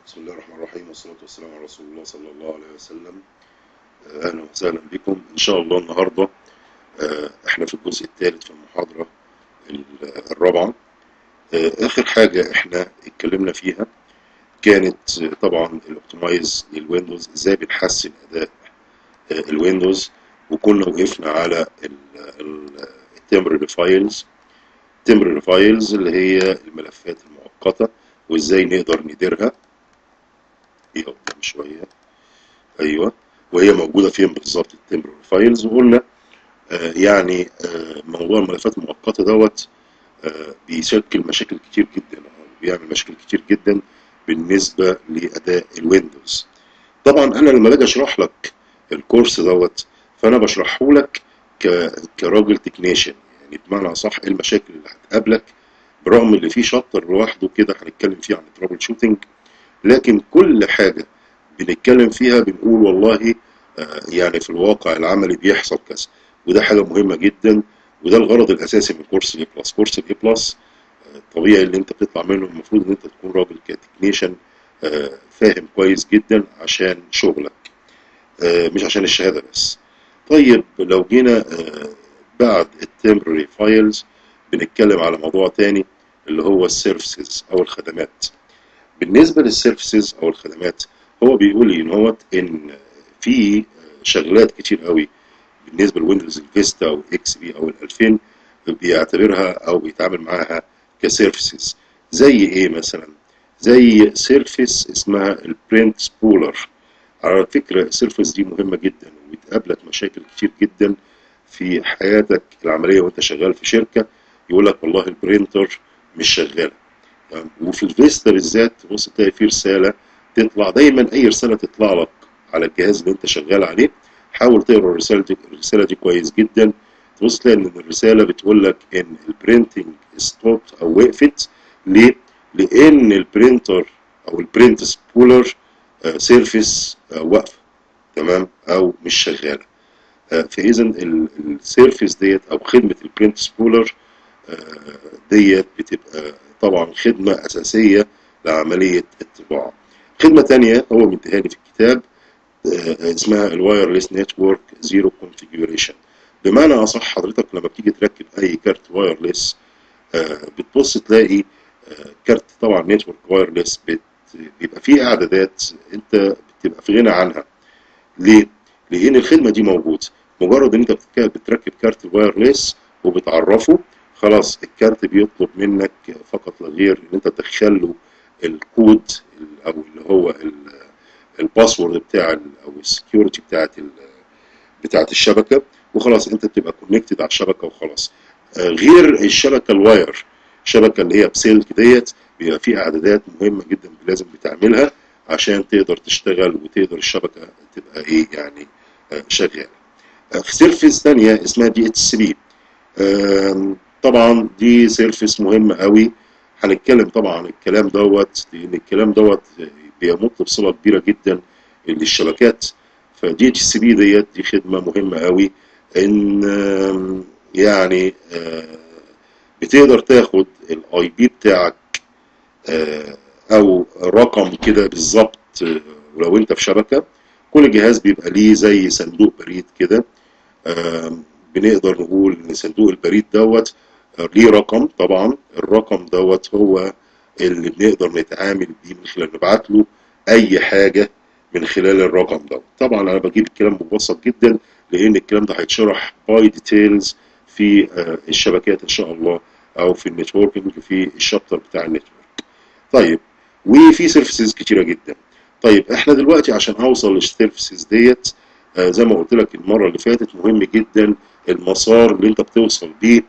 بسم الله الرحمن الرحيم والصلاة والسلام على رسول الله صلى الله عليه وسلم آه، أهلا وسهلا بكم إن شاء الله النهاردة آه، إحنا في الجزء الثالث في المحاضرة ال- الرابعة آه، آخر حاجة إحنا اتكلمنا فيها كانت آه، طبعا الأوبتمايز للويندوز إزاي بنحسن أداء آه، الويندوز وكنا وقفنا على التمبرري فايلز temporary فايلز اللي هي الملفات المؤقتة وإزاي نقدر نديرها هي قدام شوية ايوه وهي موجوده فين بالظبط التمبرال فايلز وقلنا آه يعني آه موضوع الملفات المؤقته دوت آه بيشكل مشاكل كتير جدا أو بيعمل مشاكل كتير جدا بالنسبه لاداء الويندوز طبعا انا لما باجي اشرح لك الكورس دوت فانا بشرحه لك ك... كراجل تكنيشن يعني بمعنى اصح ايه المشاكل اللي هتقابلك برغم اللي فيه شابتر لوحده كده هنتكلم فيه عن الترابل شوتنج لكن كل حاجه بنتكلم فيها بنقول والله آه، يعني في الواقع العملي بيحصل كذا وده حاجه مهمه جدا وده الغرض الاساسي من كورس الاي بلس كورس الاي بلس طبيعي اللي انت بتطلع منه المفروض ان انت تكون راجل كتكنيشن آه، فاهم كويس جدا عشان شغلك آه، مش عشان الشهاده بس طيب لو جينا آه، بعد التمبرري فايلز بنتكلم على موضوع تاني اللي هو السيرفيسز او الخدمات بالنسبه للسيرفيسز او الخدمات هو بيقول لي ان هو ان في شغلات كتير قوي بالنسبه لويندوز الفيستا او اكس بي او ال 2000 بيعتبرها او بيتعامل معاها كسيرفيسز زي ايه مثلا زي سيرفيس اسمها البرنت سبولر على فكره السيرفيس دي مهمه جدا وبتقابلك مشاكل كتير جدا في حياتك العمليه وانت شغال في شركه يقول لك والله البرينتر مش شغاله تمام؟ وفي الفيستا بالذات تبص تلاقي فيه رساله تطلع دايما اي رساله تطلع لك على الجهاز اللي انت شغال عليه حاول تقرا الرساله دي الرساله دي كويس جدا تبص تلاقي ان الرساله بتقول لك ان البرينتنج ستوب او وقفت ليه؟ لان البرينتر او البرنت سبولر سيرفيس واقفه تمام او مش شغاله آه، فاذا السيرفيس ديت او خدمه البرنت سبولر ديت بتبقى طبعا خدمه اساسيه لعمليه الطباعه خدمه تانية هو مديها لي في الكتاب آه، اسمها الوايرلس نتورك زيرو كونفيجريشن بمعنى اصح حضرتك لما بتيجي تركب اي كارت وايرلس بتبص تلاقي آه، كارت طبعا نتورك وايرلس بيبقى فيه اعدادات انت بتبقى في غنى عنها ليه؟ لان الخدمه دي موجوده مجرد ان انت بتك- بتركب كارت الوايرلس وبتعرفه خلاص الكارت بيطلب منك فقط لا غير ان انت تدخل له الكود ال- او اللي هو ال- الباسورد بتاع ال- او السكيورتي بتاعت ال- بتاعت الشبكه وخلاص انت بتبقى كونكتد على الشبكه وخلاص آه، غير الشبكه الواير الشبكه اللي هي بسلك ديت بيبقى فيها اعدادات مهمه جدا لازم بتعملها عشان تقدر تشتغل وتقدر الشبكه تبقى ايه يعني آه، شغاله آه، في سيرفيس ثانيه اسمها دي اتش سي بي طبعا دي سيرفيس مهمه قوي هنتكلم طبعا عن الكلام دوت لان الكلام دوت بيمت بصله كبيره جدا للشبكات فدي اتش سي بي ديت دي خدمه مهمه قوي ان آم، يعني آه، بتقدر تاخد الاي بي بتاعك آه، او رقم كده بالظبط آه، ولو انت في شبكه كل جهاز بيبقى ليه زي صندوق بريد كده آم، بنقدر نقول ان صندوق البريد دوت آه، ليه رقم طبعا الرقم دوت هو اللي بنقدر نتعامل بيه من خلال نبعت له اي حاجه من خلال الرقم دوت طبعا انا بجيب الكلام مبسط جدا لان الكلام ده هيتشرح باي ديتيلز في آه، الشبكات ان شاء الله او في النتوركينج في الشابتر بتاع النتورك طيب وفي سيرفيسز كتيره جدا طيب احنا دلوقتي عشان اوصل للسيرفيسز ديت آه، زي ما قلت لك المره اللي فاتت مهم جدا المسار اللي انت بتوصل بيه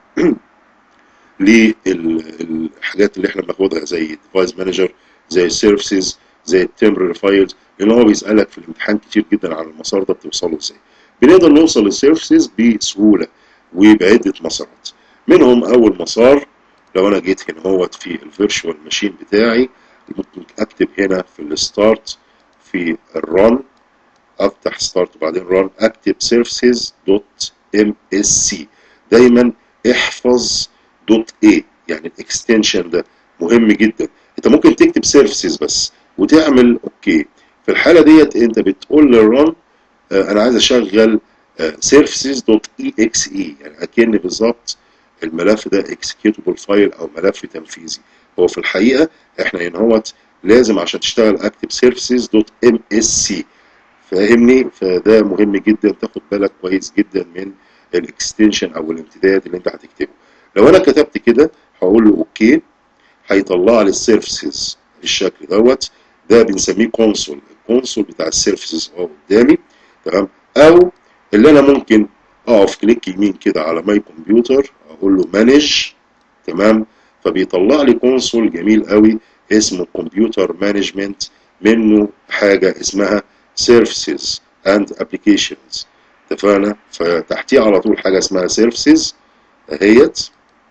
للحاجات اللي احنا بناخدها زي الديفايس مانجر زي السيرفيسز زي التمبرري فايلز لان هو بيسالك في الامتحان كتير جدا عن المسار ده بتوصله ازاي بنقدر نوصل للسيرفيسز بسهوله وبعده مسارات منهم اول مسار لو انا جيت هنا هوت في الفيرتشوال ماشين بتاعي ممكن اكتب هنا في الستارت في الرن افتح ستارت وبعدين رن اكتب سيرفيسز دوت ام اس سي دايما احفظ دوت اي يعني الاكستنشن ده مهم جدا انت ممكن تكتب سيرفيسز بس وتعمل اوكي في الحاله ديت انت بتقول للرن انا عايز اشغل سيرفيسز دوت اي اكس اي يعني اكن بالظبط الملف ده اكسكيوتبل فايل او ملف تنفيذي هو في الحقيقه احنا هنا هوت لازم عشان تشتغل اكتب سيرفيسز دوت ام اس سي فاهمني فده مهم جدا تاخد بالك كويس جدا من الاكستنشن او الامتداد اللي انت هتكتبه لو انا كتبت كده هقول له اوكي هيطلع لي السيرفيسز بالشكل دوت ده بنسميه كونسول الكونسول بتاع السيرفيسز اهو قدامي تمام او اللي انا ممكن اقف كليك يمين كده على ماي كمبيوتر اقول له مانج تمام فبيطلع لي كونسول جميل قوي اسمه كمبيوتر مانجمنت منه حاجه اسمها سيرفيسز اند ابلكيشنز اتفقنا فتحتيه على طول حاجه اسمها سيرفيسز اهيت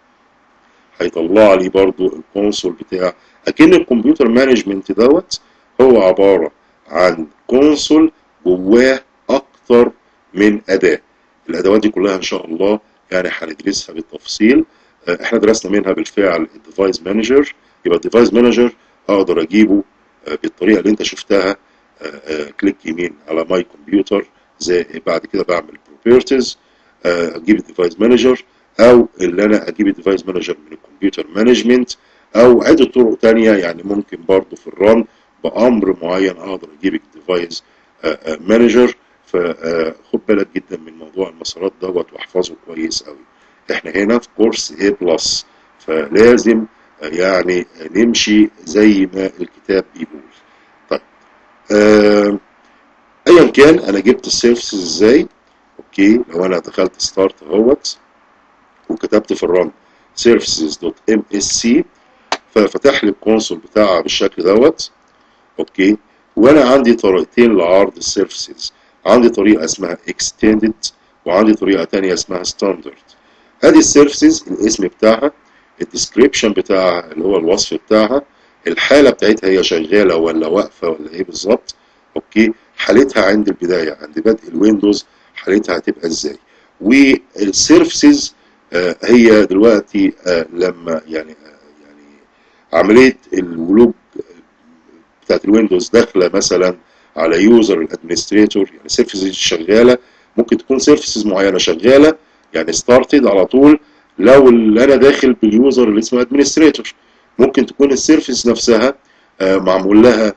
هيطلع لي برضو الكونسول بتاع اكن الكمبيوتر مانجمنت دوت هو عباره عن كونسول جواه اكتر من اداه الادوات دي كلها ان شاء الله يعني هندرسها بالتفصيل احنا درسنا منها بالفعل الديفايس مانجر يبقى الديفايس مانجر اقدر اجيبه بالطريقه اللي انت شفتها كليك يمين على ماي كمبيوتر زي بعد كده بعمل بروبرتيز اجيب الديفايس مانجر او اللي انا اجيب الديفايس مانجر من الكمبيوتر مانجمنت او عده طرق تانية يعني ممكن برضو في الران بامر معين اقدر اجيب الديفايس مانجر فخد بالك جدا من موضوع المسارات دوت واحفظه كويس قوي احنا هنا في كورس A بلس فلازم يعني نمشي زي ما الكتاب بيقول طيب آه ايا كان انا جبت السيرفيسز ازاي اوكي لو انا دخلت ستارت اهوت وكتبت في الرن services.msc ففتح لي الكونسول بتاعها بالشكل دوت اوكي وانا عندي طريقتين لعرض السيرفيسز عندي طريقه اسمها extended وعندي طريقه ثانيه اسمها standard هذه السيرفيسز الاسم بتاعها الديسكريبشن بتاعها اللي هو الوصف بتاعها الحاله بتاعتها هي شغاله ولا واقفه ولا ايه بالظبط اوكي حالتها عند البدايه عند بدء الويندوز حالتها هتبقى ازاي والسيرفيسز آه هي دلوقتي آه لما يعني آه يعني عمليه الولوج بتاعت الويندوز داخله مثلا على يوزر الادمنستريتور يعني سيرفيسز شغاله ممكن تكون سيرفيسز معينه شغاله يعني ستارتد على طول لو اللي انا داخل باليوزر اللي اسمه ادمنستريتور ممكن تكون السيرفيس نفسها معمول لها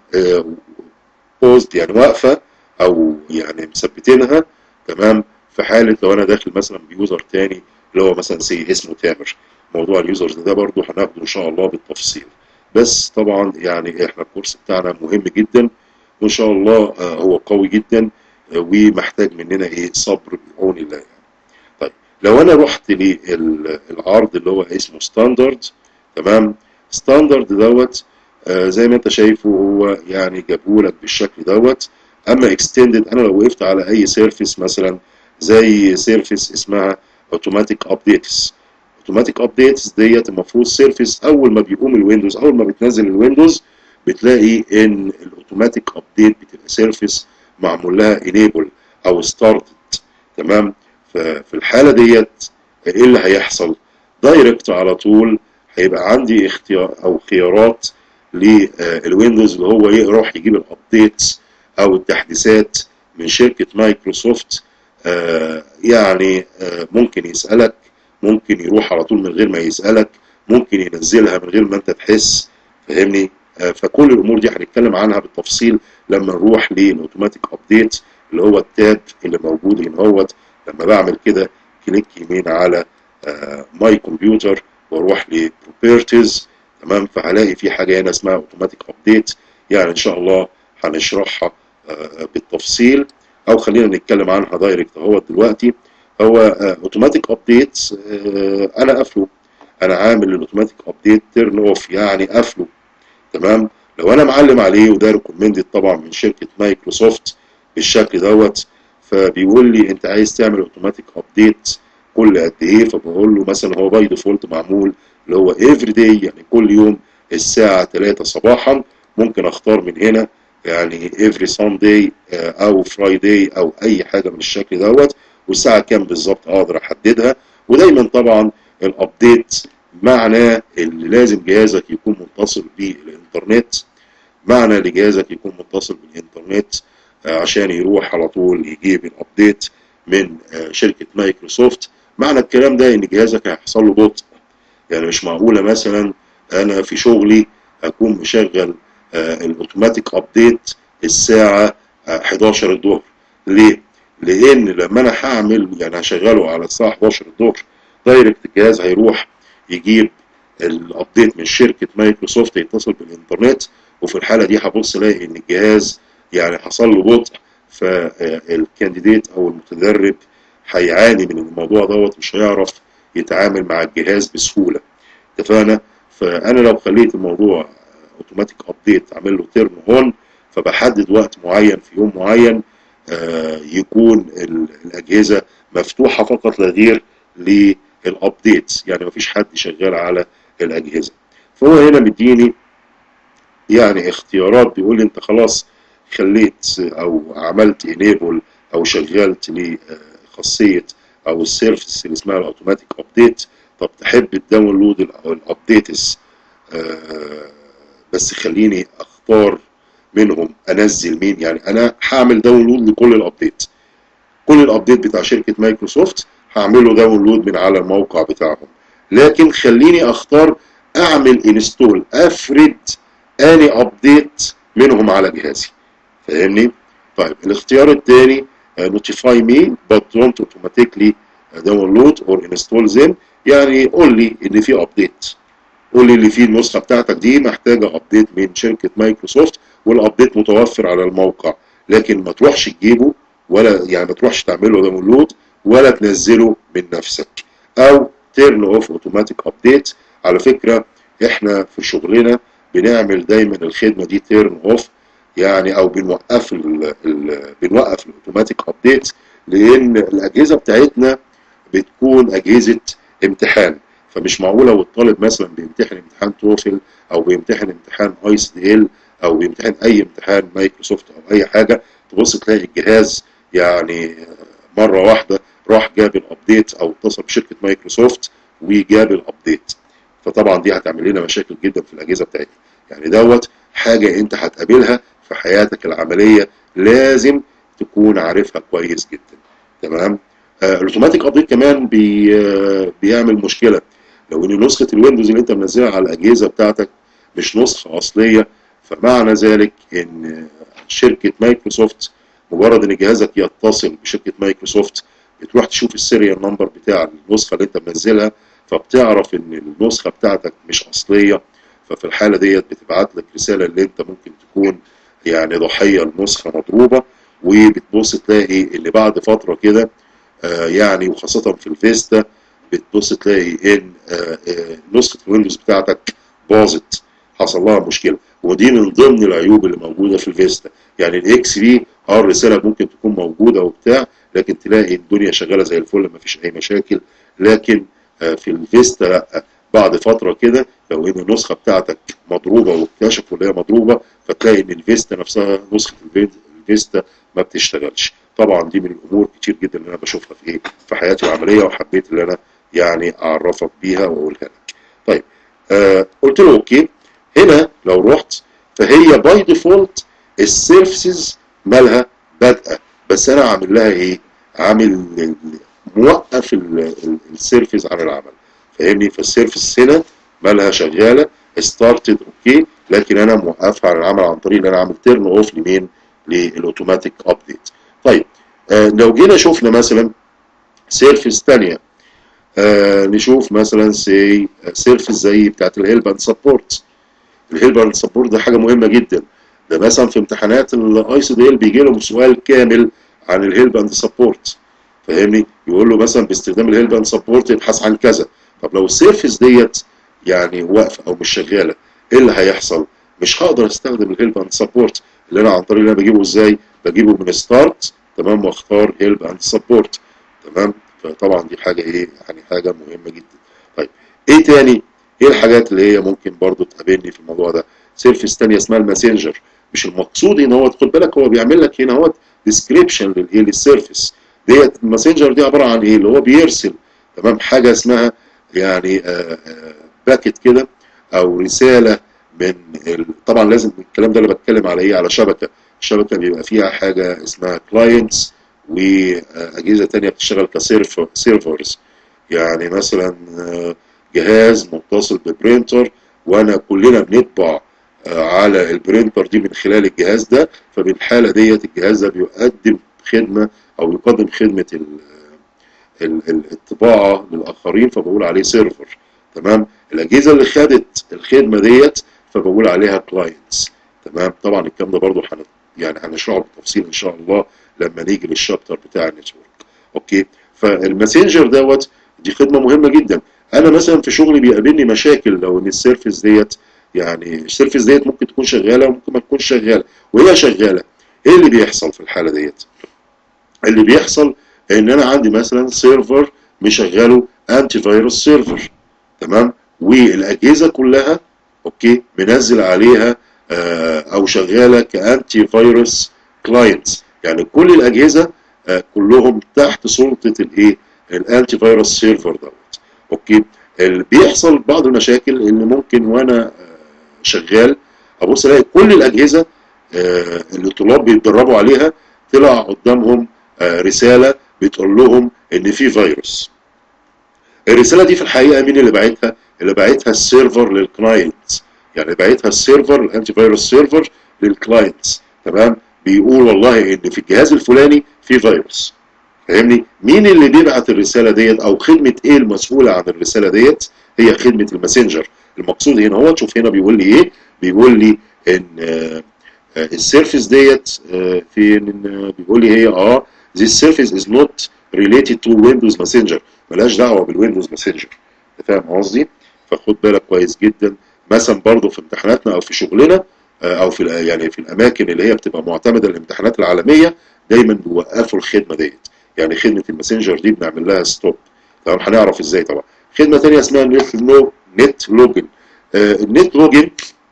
بوزد يعني واقفه او يعني مثبتينها تمام في حاله لو انا داخل مثلا بيوزر تاني اللي هو مثلا سي اسمه تامر موضوع اليوزرز ده برضه هناخده ان شاء الله بالتفصيل بس طبعا يعني احنا الكورس بتاعنا مهم جدا وان شاء الله هو قوي جدا ومحتاج مننا ايه صبر بعون الله يعني. طيب لو انا رحت للعرض اللي هو اسمه ستاندرد تمام ستاندرد دوت آه زي ما انت شايفه هو يعني جابهولك بالشكل دوت اما اكستندد انا لو وقفت على اي سيرفيس مثلا زي سيرفيس اسمها اوتوماتيك ابديتس اوتوماتيك ابديتس ديت المفروض سيرفيس اول ما بيقوم الويندوز اول ما بتنزل الويندوز بتلاقي ان الاوتوماتيك ابديت بتبقى سيرفيس معمول لها انيبل او ستارتد تمام ففي الحاله ديت ايه اللي هيحصل دايركت على طول هيبقى عندي اختيار او خيارات للويندوز اللي هو يروح يجيب الابديتس او التحديثات من شركه مايكروسوفت آه يعني آه ممكن يسالك ممكن يروح على طول من غير ما يسالك ممكن ينزلها من غير ما انت تحس فاهمني آه فكل الامور دي هنتكلم عنها بالتفصيل لما نروح للاوتوماتيك ابديت اللي هو التاب اللي موجود هنا هوت لما بعمل كده كليك يمين على ماي كمبيوتر واروح لبروبرتيز تمام فهلاقي في حاجه هنا اسمها اوتوماتيك ابديت يعني ان شاء الله هنشرحها بالتفصيل او خلينا نتكلم عنها دايركت اهو دلوقتي هو اوتوماتيك ابديت انا قافله انا عامل الاوتوماتيك ابديت تيرن اوف يعني قافله تمام لو انا معلم عليه وده ريكومندد طبعا من شركه مايكروسوفت بالشكل دوت فبيقول لي انت عايز تعمل اوتوماتيك ابديت كل قد ايه فبقول له مثلا هو باي ديفولت معمول اللي هو افري داي يعني كل يوم الساعه 3 صباحا ممكن اختار من هنا يعني افري سانداي او فرايداي او اي حاجه من الشكل دوت والساعه كام بالظبط اقدر احددها ودايما طبعا الابديت معناه اللي لازم جهازك يكون متصل بالانترنت معنى لجهازك يكون متصل بالانترنت عشان يروح على طول يجيب الابديت من شركه مايكروسوفت معنى الكلام ده ان جهازك هيحصل له بطء يعني مش معقوله مثلا انا في شغلي اكون مشغل الاوتوماتيك ابديت الساعه 11 الظهر ليه؟ لان لما انا هعمل يعني هشغله على الساعه 11 الظهر دايركت الجهاز هيروح يجيب الابديت من شركه مايكروسوفت يتصل بالانترنت وفي الحاله دي هبص الاقي ان الجهاز يعني حصل له بطء فالكانديديت او المتدرب هيعاني من الموضوع دوت مش هيعرف يتعامل مع الجهاز بسهوله اتفقنا فانا لو خليت الموضوع اوتوماتيك ابديت اعمل له تيرن اون فبحدد وقت معين في يوم معين آه يكون الاجهزه مفتوحه فقط لا غير للابديت يعني مفيش حد شغال على الاجهزه فهو هنا مديني يعني اختيارات بيقول لي انت خلاص خليت او عملت انيبل او شغلت لي خاصيه او السيرفيس اللي اسمها الاوتوماتيك ابديت طب تحب الداونلود او الابديتس بس خليني اختار منهم انزل مين يعني انا هعمل داونلود لكل الابديت كل الابديت بتاع شركه مايكروسوفت هعمله داونلود من على الموقع بتاعهم لكن خليني اختار اعمل انستول افرد اني ابديت منهم على جهازي فاهمني طيب الاختيار الثاني notify me but don't automatically download or install them يعني قول لي ان في ابديت قول لي اللي فيه النسخه بتاعتك دي محتاجه ابديت من شركه مايكروسوفت والابديت متوفر على الموقع لكن ما تروحش تجيبه ولا يعني ما تروحش تعمله داونلود ولا تنزله من نفسك او تيرن اوف اوتوماتيك ابديت على فكره احنا في شغلنا بنعمل دايما الخدمه دي تيرن اوف يعني او بنوقف ال ال بنوقف الاوتوماتيك ابديت لان الاجهزه بتاعتنا بتكون اجهزه امتحان فمش معقوله والطالب مثلا بيمتحن امتحان توفل او بيمتحن امتحان اي اس دي ال او بيمتحن اي امتحان مايكروسوفت او اي حاجه تبص تلاقي الجهاز يعني مره واحده راح جاب الابديت او اتصل بشركه مايكروسوفت وجاب الابديت فطبعا دي هتعمل لنا مشاكل جدا في الاجهزه بتاعتنا يعني دوت حاجه انت هتقابلها في حياتك العمليه لازم تكون عارفها كويس جدا تمام آه الاوتوماتيك ابديت كمان بي آه بيعمل مشكله لو ان نسخه الويندوز اللي انت منزلها على الاجهزه بتاعتك مش نسخه اصليه فمعنى ذلك ان شركه مايكروسوفت مجرد ان جهازك يتصل بشركه مايكروسوفت بتروح تشوف السيريال نمبر بتاع النسخه اللي انت منزلها فبتعرف ان النسخه بتاعتك مش اصليه ففي الحاله ديت بتبعت لك رساله اللي انت ممكن تكون يعني ضحيه لنسخه مضروبه وبتبص تلاقي ان بعد فتره كده آه يعني وخاصه في الفيستا بتبص تلاقي ان آه آه نسخه الويندوز بتاعتك باظت حصل لها مشكله ودي من ضمن العيوب اللي موجوده في الفيستا يعني الاكس بي اه الرساله ممكن تكون موجوده وبتاع لكن تلاقي الدنيا شغاله زي الفل ما فيش اي مشاكل لكن في الفيستا لا بعد فتره كده لو ان النسخه بتاعتك مضروبه واكتشفوا ان هي مضروبه فتلاقي ان الفيستا نفسها نسخه الفيستا ما بتشتغلش طبعا دي من الامور كتير جدا اللي انا بشوفها في ايه في حياتي العمليه وحبيت ان انا يعني اعرفك بيها واقولها لك طيب آه قلت له اوكي هنا لو رحت فهي باي ديفولت السيرفيسز مالها بادئه بس انا عامل لها ايه عامل موقف السيرفيس عن العمل فاهمني فالسيرفيس هنا مالها شغاله ستارتد اوكي لكن انا موقفها عن العمل عن طريق ان انا عامل تيرن اوف لمين للاوتوماتيك ابديت طيب آه لو جينا شفنا مثلا سيرفيس ثانيه آه نشوف مثلا سي سيرفيس زي بتاعت الهيلب اند سبورت الهيلب اند سبورت ده حاجه مهمه جدا ده مثلا في امتحانات الاي سي دي ال بيجي لهم سؤال كامل عن الهيلب اند سبورت فاهمني يقول له مثلا باستخدام الهيلب اند سبورت يبحث عن كذا طب لو السيرفيس ديت يعني واقفه او مش شغاله ايه اللي هيحصل مش هقدر استخدم الهيلب اند سبورت اللي انا عن طريق اللي انا بجيبه ازاي بجيبه من ستارت تمام واختار هيلب اند سبورت تمام فطبعا دي حاجه ايه يعني حاجه مهمه جدا طيب ايه تاني ايه الحاجات اللي هي ممكن برضو تقابلني في الموضوع ده سيرفيس تانية اسمها الماسنجر مش المقصود ان هو خد بالك هو بيعمل لك هنا هو ديسكريبشن للايه للسيرفيس ديت الماسنجر دي عباره عن ايه اللي هو بيرسل تمام حاجه اسمها يعني باكت كده او رساله من ال... طبعا لازم الكلام ده اللي بتكلم على ايه على شبكه الشبكه بيبقى فيها حاجه اسمها كلاينتس واجهزه تانية بتشتغل كسيرفرز يعني مثلا جهاز متصل ببرينتر وانا كلنا بنطبع على البرينتر دي من خلال الجهاز ده فبالحاله ديت الجهاز ده بيقدم خدمه او يقدم خدمه ال ال الطباعه للاخرين فبقول عليه سيرفر تمام الاجهزه اللي خدت الخدمه ديت فبقول عليها كلاينتس تمام طبعا الكلام ده برضو حن يعني هنشرحه بالتفصيل ان شاء الله لما نيجي للشابتر بتاع النتورك اوكي فالماسنجر دوت دي خدمه مهمه جدا انا مثلا في شغلي بيقابلني مشاكل لو ان السيرفيس ديت يعني السيرفيس ديت ممكن تكون شغاله وممكن ما تكونش شغاله وهي شغاله ايه اللي بيحصل في الحاله ديت اللي بيحصل ان انا عندي مثلا سيرفر مشغله انتي فيروس سيرفر تمام والاجهزه كلها اوكي منزل عليها آه او شغاله كانتي فيروس كلاينتس يعني كل الاجهزه آه كلهم تحت سلطه الايه الانتي فيروس سيرفر دوت اوكي بيحصل بعض المشاكل ان ممكن وانا آه شغال ابص الاقي كل الاجهزه اللي الطلاب بيتدربوا عليها طلع قدامهم رساله بتقول لهم ان في فيروس الرساله دي في الحقيقه مين اللي باعتها اللي باعتها السيرفر للكلاينت يعني باعتها السيرفر الانتي فيروس سيرفر للكلاينتس تمام بيقول والله ان في الجهاز الفلاني في فيروس فاهمني مين اللي بيبعت الرساله ديت او خدمه ايه المسؤوله عن الرساله ديت هي خدمه الماسنجر المقصود هنا هو تشوف هنا بيقول لي ايه بيقول لي ان السيرفيس ديت فين بيقول لي هي اه this surface is not related to Windows Messenger ملهاش دعوه بالويندوز ماسنجر فاهم قصدي فخد بالك كويس جدا مثلا برضه في امتحاناتنا او في شغلنا او في يعني في الاماكن اللي هي بتبقى معتمده للامتحانات العالميه دايما بيوقفوا الخدمه ديت يعني خدمه الماسنجر دي بنعمل لها ستوب تمام هنعرف ازاي طبعا خدمه ثانيه اسمها نت لو نت لوجن آه النت لوجن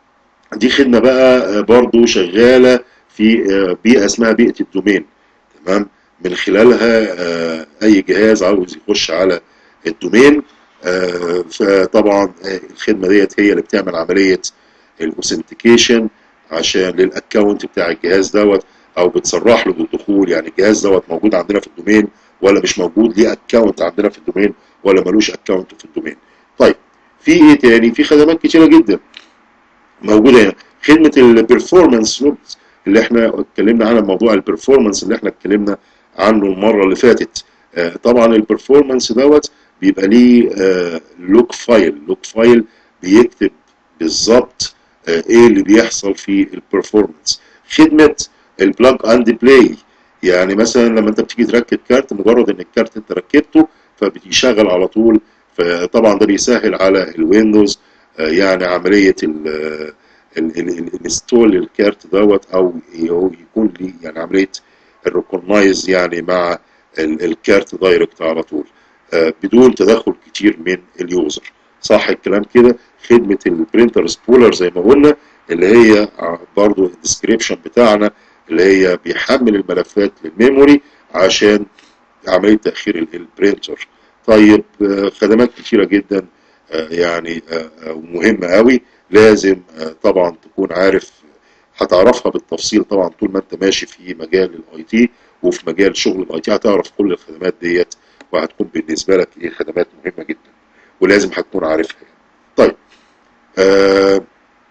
دي خدمه بقى برضو شغاله في آه بيئه اسمها بيئه الدومين تمام من خلالها آه اي جهاز عاوز يخش على الدومين فطبعا الخدمه ديت هي اللي بتعمل عمليه الاوثنتيكيشن عشان للاكونت بتاع الجهاز دوت او بتصرح له بالدخول يعني الجهاز دوت موجود عندنا في الدومين ولا مش موجود ليه اكونت عندنا في الدومين ولا ملوش اكونت في الدومين طيب في ايه تاني في خدمات كتيره جدا موجوده هنا خدمه البرفورمانس لوبس اللي احنا اتكلمنا عنها موضوع البرفورمانس اللي احنا اتكلمنا عنه المره اللي فاتت آه طبعا البرفورمانس دوت بيبقى ليه آه لوك فايل لوك فايل بيكتب بالظبط آه ايه اللي بيحصل في البرفورمانس خدمه البلاج اند بلاي يعني مثلا لما انت بتيجي تركب كارت مجرد ان الكارت انت ركبته فبيشغل على طول فطبعا ده بيسهل على الويندوز يعني عمليه الانستول للكارت دوت او يكون لي يعني عمليه الريكوجنايز يعني مع الكارت دايركت على طول بدون تدخل كتير من اليوزر صح الكلام كده خدمه البرينتر سبولر زي ما قلنا اللي هي برضو الديسكريبشن بتاعنا اللي هي بيحمل الملفات للميموري عشان عمليه تاخير البرينتر طيب خدمات كتيره جدا يعني مهمه قوي لازم طبعا تكون عارف هتعرفها بالتفصيل طبعا طول ما انت ماشي في مجال الاي تي وفي مجال شغل الاي تي هتعرف كل الخدمات ديت وهتكون بالنسبه لك ايه خدمات مهمه جدا ولازم هتكون عارفها طيب آه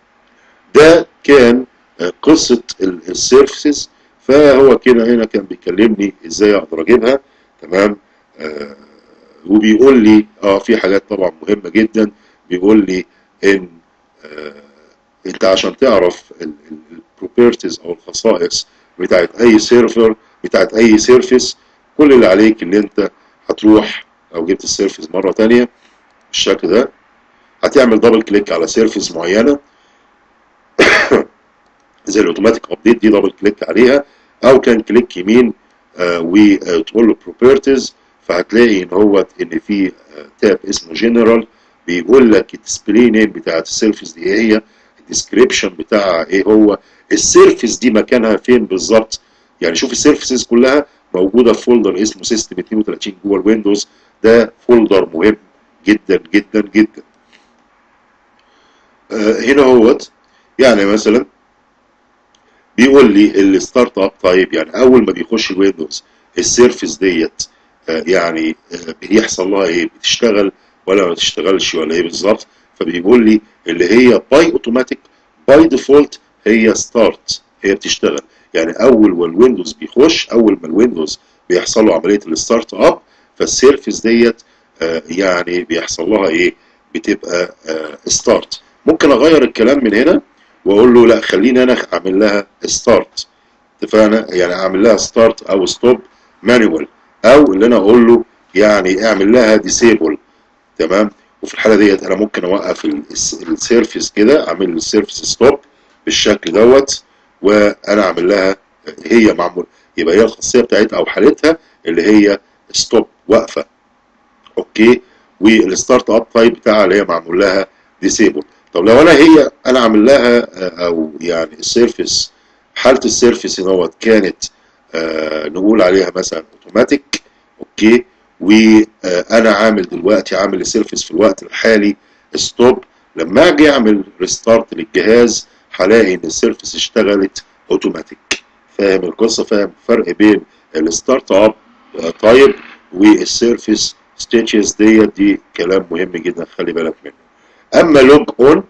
ده كان قصه السيرفيسز فهو كده هنا كان بيكلمني ازاي اقدر اجيبها تمام آه وبيقول لي اه في حاجات طبعا مهمه جدا بيقول لي ان آه انت عشان تعرف البروبرتيز او الخصائص بتاعت اي سيرفر بتاعت اي سيرفيس كل اللي عليك ان انت هتروح لو جبت السيرفيس مره تانية بالشكل ده هتعمل دبل كليك على سيرفيس معينه زي الاوتوماتيك ابديت دي دبل كليك عليها او كان كليك يمين آه وتقول له بروبرتيز فهتلاقي ان هو ان في آه تاب اسمه جنرال بيقول لك الديسبلاي نيم بتاعت السيرفيس دي ايه هي الديسكريبشن بتاعها ايه هو السيرفيس دي مكانها فين بالظبط يعني شوف السيرفيسز كلها موجوده في فولدر اسمه سيستم 32 جوه الويندوز ده فولدر مهم جدا جدا جدا آه هنا هوت يعني مثلا بيقول لي الستارت اب تايب يعني اول ما بيخش الويندوز السيرفيس ديت آه، يعني آه، بيحصل لها ايه بتشتغل ولا ما بتشتغلش ولا ايه بالظبط فبيقول لي اللي هي باي اوتوماتيك باي ديفولت هي ستارت هي بتشتغل يعني اول ما الويندوز بيخش اول ما الويندوز بيحصل له عمليه الستارت اب فالسيرفيس ديت آه، يعني بيحصل لها ايه بتبقى ستارت ممكن اغير الكلام من هنا واقول له لا خليني انا اعمل لها ستارت اتفقنا يعني اعمل لها ستارت او ستوب مانوال او اللي انا اقول له يعني اعمل لها ديسيبل تمام وفي الحاله ديت انا ممكن اوقف السيرفيس كده اعمل السيرفيس ستوب بالشكل دوت وانا اعمل لها هي معمول يبقى هي الخاصيه بتاعتها او حالتها اللي هي ستوب واقفه اوكي والستارت اب تايب بتاعها اللي هي معمول لها ديسيبل طب لو انا هي انا عامل لها او يعني السيرفيس حاله السيرفيس دوت كانت آه نقول عليها مثلا اوتوماتيك اوكي وانا عامل دلوقتي عامل السيرفيس في الوقت الحالي ستوب لما اجي اعمل ريستارت للجهاز هلاقي ان السيرفيس اشتغلت اوتوماتيك فاهم القصه فاهم الفرق بين الستارت اب تايب والسيرفيس ستيتشز ديت دي كلام مهم جدا خلي بالك منه اما لوج اون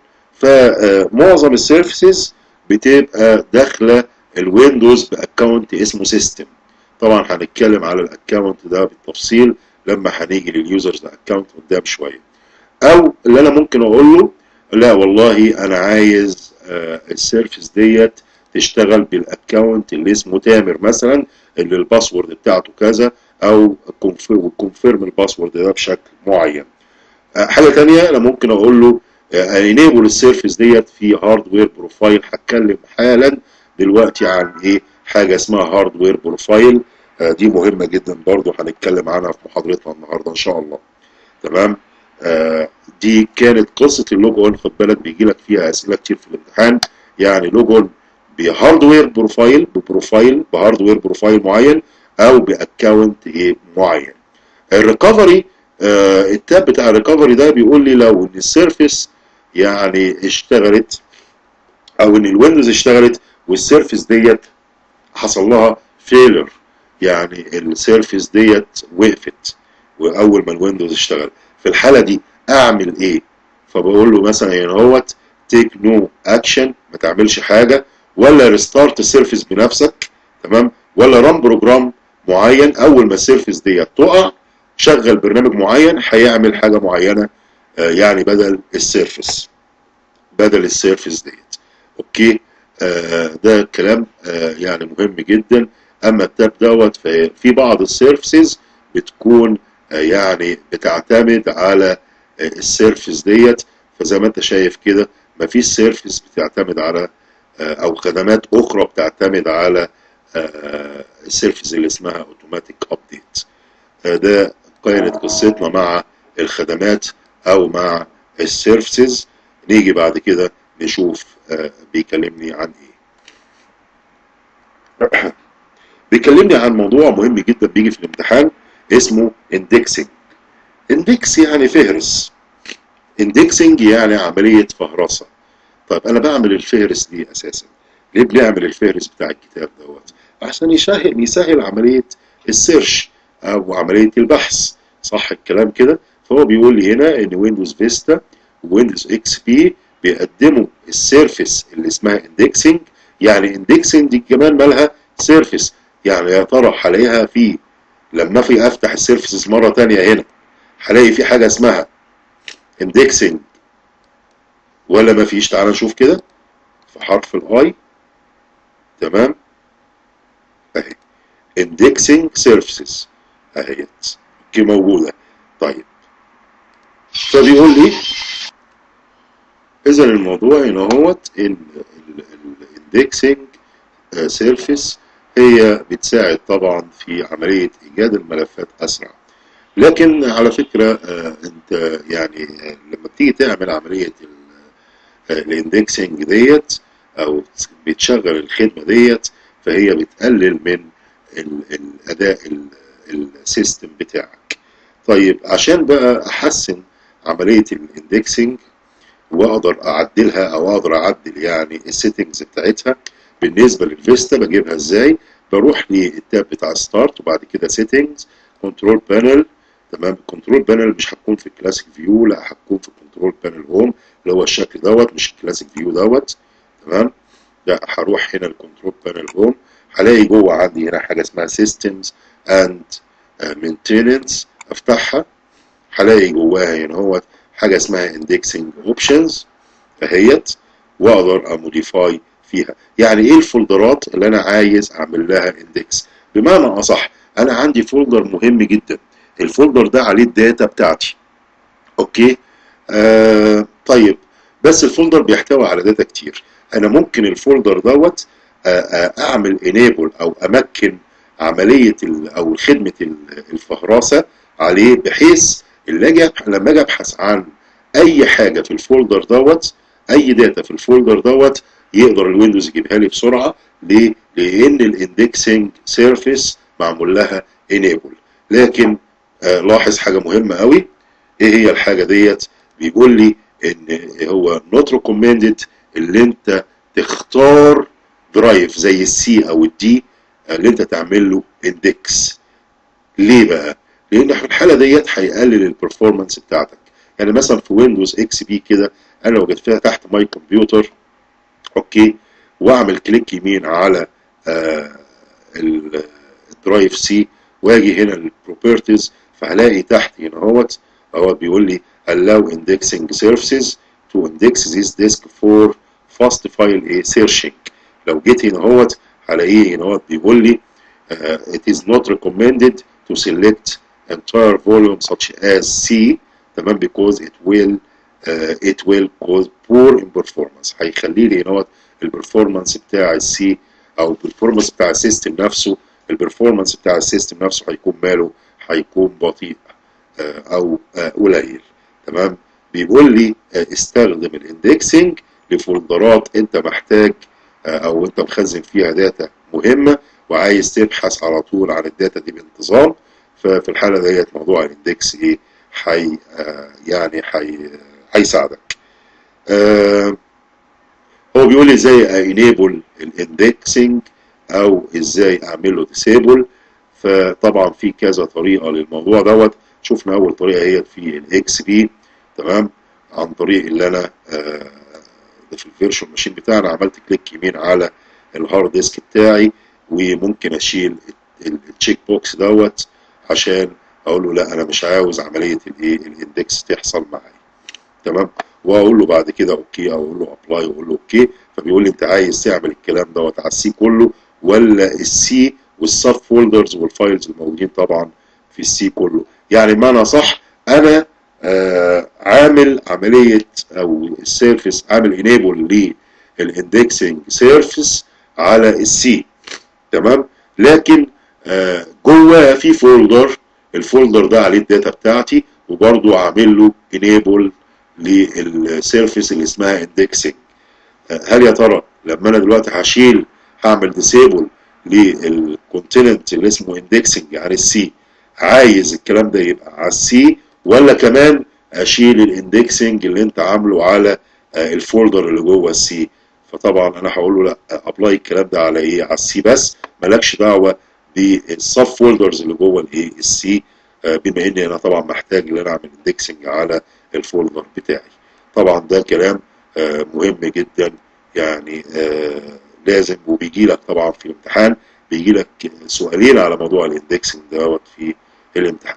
فمعظم السيرفيسز بتبقى داخله الويندوز باكونت اسمه سيستم طبعا هنتكلم على الاكونت ده بالتفصيل لما هنيجي لليوزرز اكونت قدام شويه او اللي انا ممكن اقول له لا والله انا عايز آه السيرفيس ديت تشتغل بالاكونت اللي اسمه تامر مثلا اللي الباسورد بتاعته كذا او كونفيرم الباسورد ده بشكل معين آه حاجه ثانيه انا ممكن اقول له انيبل السيرفيس ديت في هاردوير بروفايل هتكلم حالا دلوقتي عن ايه حاجه اسمها هاردوير بروفايل آه دي مهمه جدا برضو هنتكلم عنها في محاضرتنا النهارده ان شاء الله تمام آه دي كانت قصه اللوج اون خد بالك بيجي لك فيها اسئله كتير في الامتحان يعني لوج اون بهاردوير بروفايل ببروفايل بهاردوير بروفايل معين او باكونت ايه معين الريكفري آه التاب بتاع الريكفري ده بيقول لي لو ان السيرفيس يعني اشتغلت او ان الويندوز اشتغلت والسيرفيس ديت حصل لها فيلر يعني السيرفيس ديت وقفت واول ما الويندوز اشتغل في الحاله دي اعمل ايه فبقول له مثلا يعني هوت تيك نو اكشن ما تعملش حاجه ولا ريستارت السيرفيس بنفسك تمام ولا ران بروجرام معين اول ما السيرفيس ديت تقع شغل برنامج معين هيعمل حاجه معينه آه يعني بدل السيرفيس بدل السيرفيس ديت اوكي آه ده كلام آه يعني مهم جدا اما التاب دوت في بعض السيرفيسز بتكون آه يعني بتعتمد على السيرفيس ديت فزي ما انت شايف كده مفيش سيرفيس بتعتمد على او خدمات اخرى بتعتمد على السيرفيس اللي اسمها اوتوماتيك ابديت ده كانت قصتنا مع الخدمات او مع السيرفيسز نيجي بعد كده نشوف بيكلمني عن ايه بيكلمني عن موضوع مهم جدا بيجي في الامتحان اسمه اندكسنج اندكس يعني فهرس اندكسنج يعني عملية فهرسة طيب انا بعمل الفهرس دي اساسا ليه بنعمل الفهرس بتاع الكتاب دوت عشان يسهل يسهل عملية السيرش او عملية البحث صح الكلام كده فهو بيقول لي هنا ان ويندوز فيستا ويندوز اكس بي بيقدموا السيرفيس اللي اسمها اندكسنج يعني اندكسنج دي كمان مالها سيرفيس يعني يا ترى هلاقيها في لما في افتح السيرفيسز مره ثانيه هنا هلاقي في حاجه اسمها اندكسنج ولا ما فيش تعال نشوف كده في حرف الاي تمام اهي اندكسنج سيرفيسز اهيت اوكي موجوده طيب فبيقول لي اذا الموضوع هنا هوت الاندكسنج سيرفيس هي بتساعد طبعا في عمليه ايجاد الملفات اسرع لكن على فكره انت يعني لما بتيجي تعمل عمليه الاندكسنج ديت او بتشغل الخدمه ديت فهي بتقلل من الاداء السيستم بتاعك طيب عشان بقى احسن عمليه الاندكسنج واقدر اعدلها او اقدر اعدل يعني السيتنجز بتاعتها بالنسبه للفيستا بجيبها ازاي بروح للتاب بتاع ستارت وبعد كده سيتنجز كنترول بانل تمام الكنترول بانل مش هتكون في الكلاسيك فيو لا هتكون في الكنترول بانل هوم اللي هو الشكل دوت مش الكلاسيك فيو دوت تمام لا هروح هنا الكنترول بانل هوم هلاقي جوه عندي هنا حاجه اسمها سيستمز اند مينتيننس افتحها هلاقي جواها هنا هو حاجه اسمها اندكسنج اوبشنز اهيت واقدر اموديفاي فيها يعني ايه الفولدرات اللي انا عايز اعمل لها اندكس بمعنى اصح انا عندي فولدر مهم جدا الفولدر ده عليه الداتا بتاعتي اوكي آه طيب بس الفولدر بيحتوي على داتا كتير انا ممكن الفولدر دوت اعمل انيبل او امكن عمليه او خدمه الفهرسه عليه بحيث اللي اجي لما اجي ابحث عن اي حاجه في الفولدر دوت اي داتا في الفولدر دوت يقدر الويندوز يجيبها لي بسرعه ليه؟ لان الاندكسنج سيرفيس معمول لها انيبل لكن آه لاحظ حاجه مهمه قوي ايه هي الحاجه ديت بيقول لي ان هو نوت ريكومندد اللي انت تختار درايف زي السي او الدي اللي انت تعمل له اندكس ليه بقى لان في الحاله ديت هيقلل البرفورمانس بتاعتك يعني مثلا في ويندوز اكس بي كده انا لو جيت فيها تحت ماي كمبيوتر اوكي واعمل كليك يمين على آه الدرايف سي واجي هنا للبروبرتيز فهلاقي تحت هنا اهوت هو بيقول لي allow indexing services to index this disk for fast file searching لو جيت هنا اهوت هلاقيه هنا اهوت بيقول لي uh, it is not recommended to select entire volume such as C تمام because it will uh, it will cause poor in performance هيخلي لي هنا اهوت البرفورمانس بتاع السي او البرفورمانس بتاع السيستم نفسه البرفورمانس بتاع السيستم نفسه هيكون ماله هيكون بطيء uh, او uh, قليل تمام بيقول لي استخدم الاندكسنج لفولدرات انت محتاج او انت مخزن فيها داتا مهمه وعايز تبحث على طول عن الداتا دي بانتظام ففي الحاله ديت موضوع الاندكس ايه حي يعني حي هيساعدك آه هو بيقول لي ازاي انيبل الاندكسنج او ازاي اعمل له ديسيبل فطبعا في كذا طريقه للموضوع دوت شفنا اول طريقه هي في الاكس بي تمام عن طريق اللي انا آه في الفيرشن ماشين بتاعنا عملت كليك يمين على الهارد ديسك بتاعي وممكن اشيل التشيك بوكس دوت عشان اقول له لا انا مش عاوز عمليه الايه الاندكس تحصل معايا تمام واقول له بعد كده اوكي او اقول له ابلاي واقول له اوكي فبيقول لي انت عايز تعمل الكلام دوت على السي كله ولا السي والسب فولدرز والفايلز الموجودين طبعا في السي كله يعني بمعنى صح انا آه عامل عمليه او السيرفيس عامل انيبل للاندكسنج سيرفيس على السي تمام لكن آه جوه في فولدر الفولدر ده عليه الداتا بتاعتي وبرضو عامل له انيبل للسيرفيس اللي اسمها اندكسنج آه هل يا ترى لما انا دلوقتي هشيل هعمل ديسيبل للكونتيننت اللي اسمه اندكسنج على السي عايز الكلام ده يبقى على السي ولا كمان اشيل الاندكسنج اللي انت عامله على الفولدر اللي جوه السي فطبعا انا هقول له لا ابلاي الكلام ده على ايه على السي بس مالكش دعوه بالسب فولدرز اللي جوه الايه السي بما اني انا طبعا محتاج ان انا اعمل اندكسنج على الفولدر بتاعي طبعا ده كلام مهم جدا يعني لازم وبيجي لك طبعا في الامتحان بيجي لك سؤالين على موضوع الاندكسنج دوت في الامتحان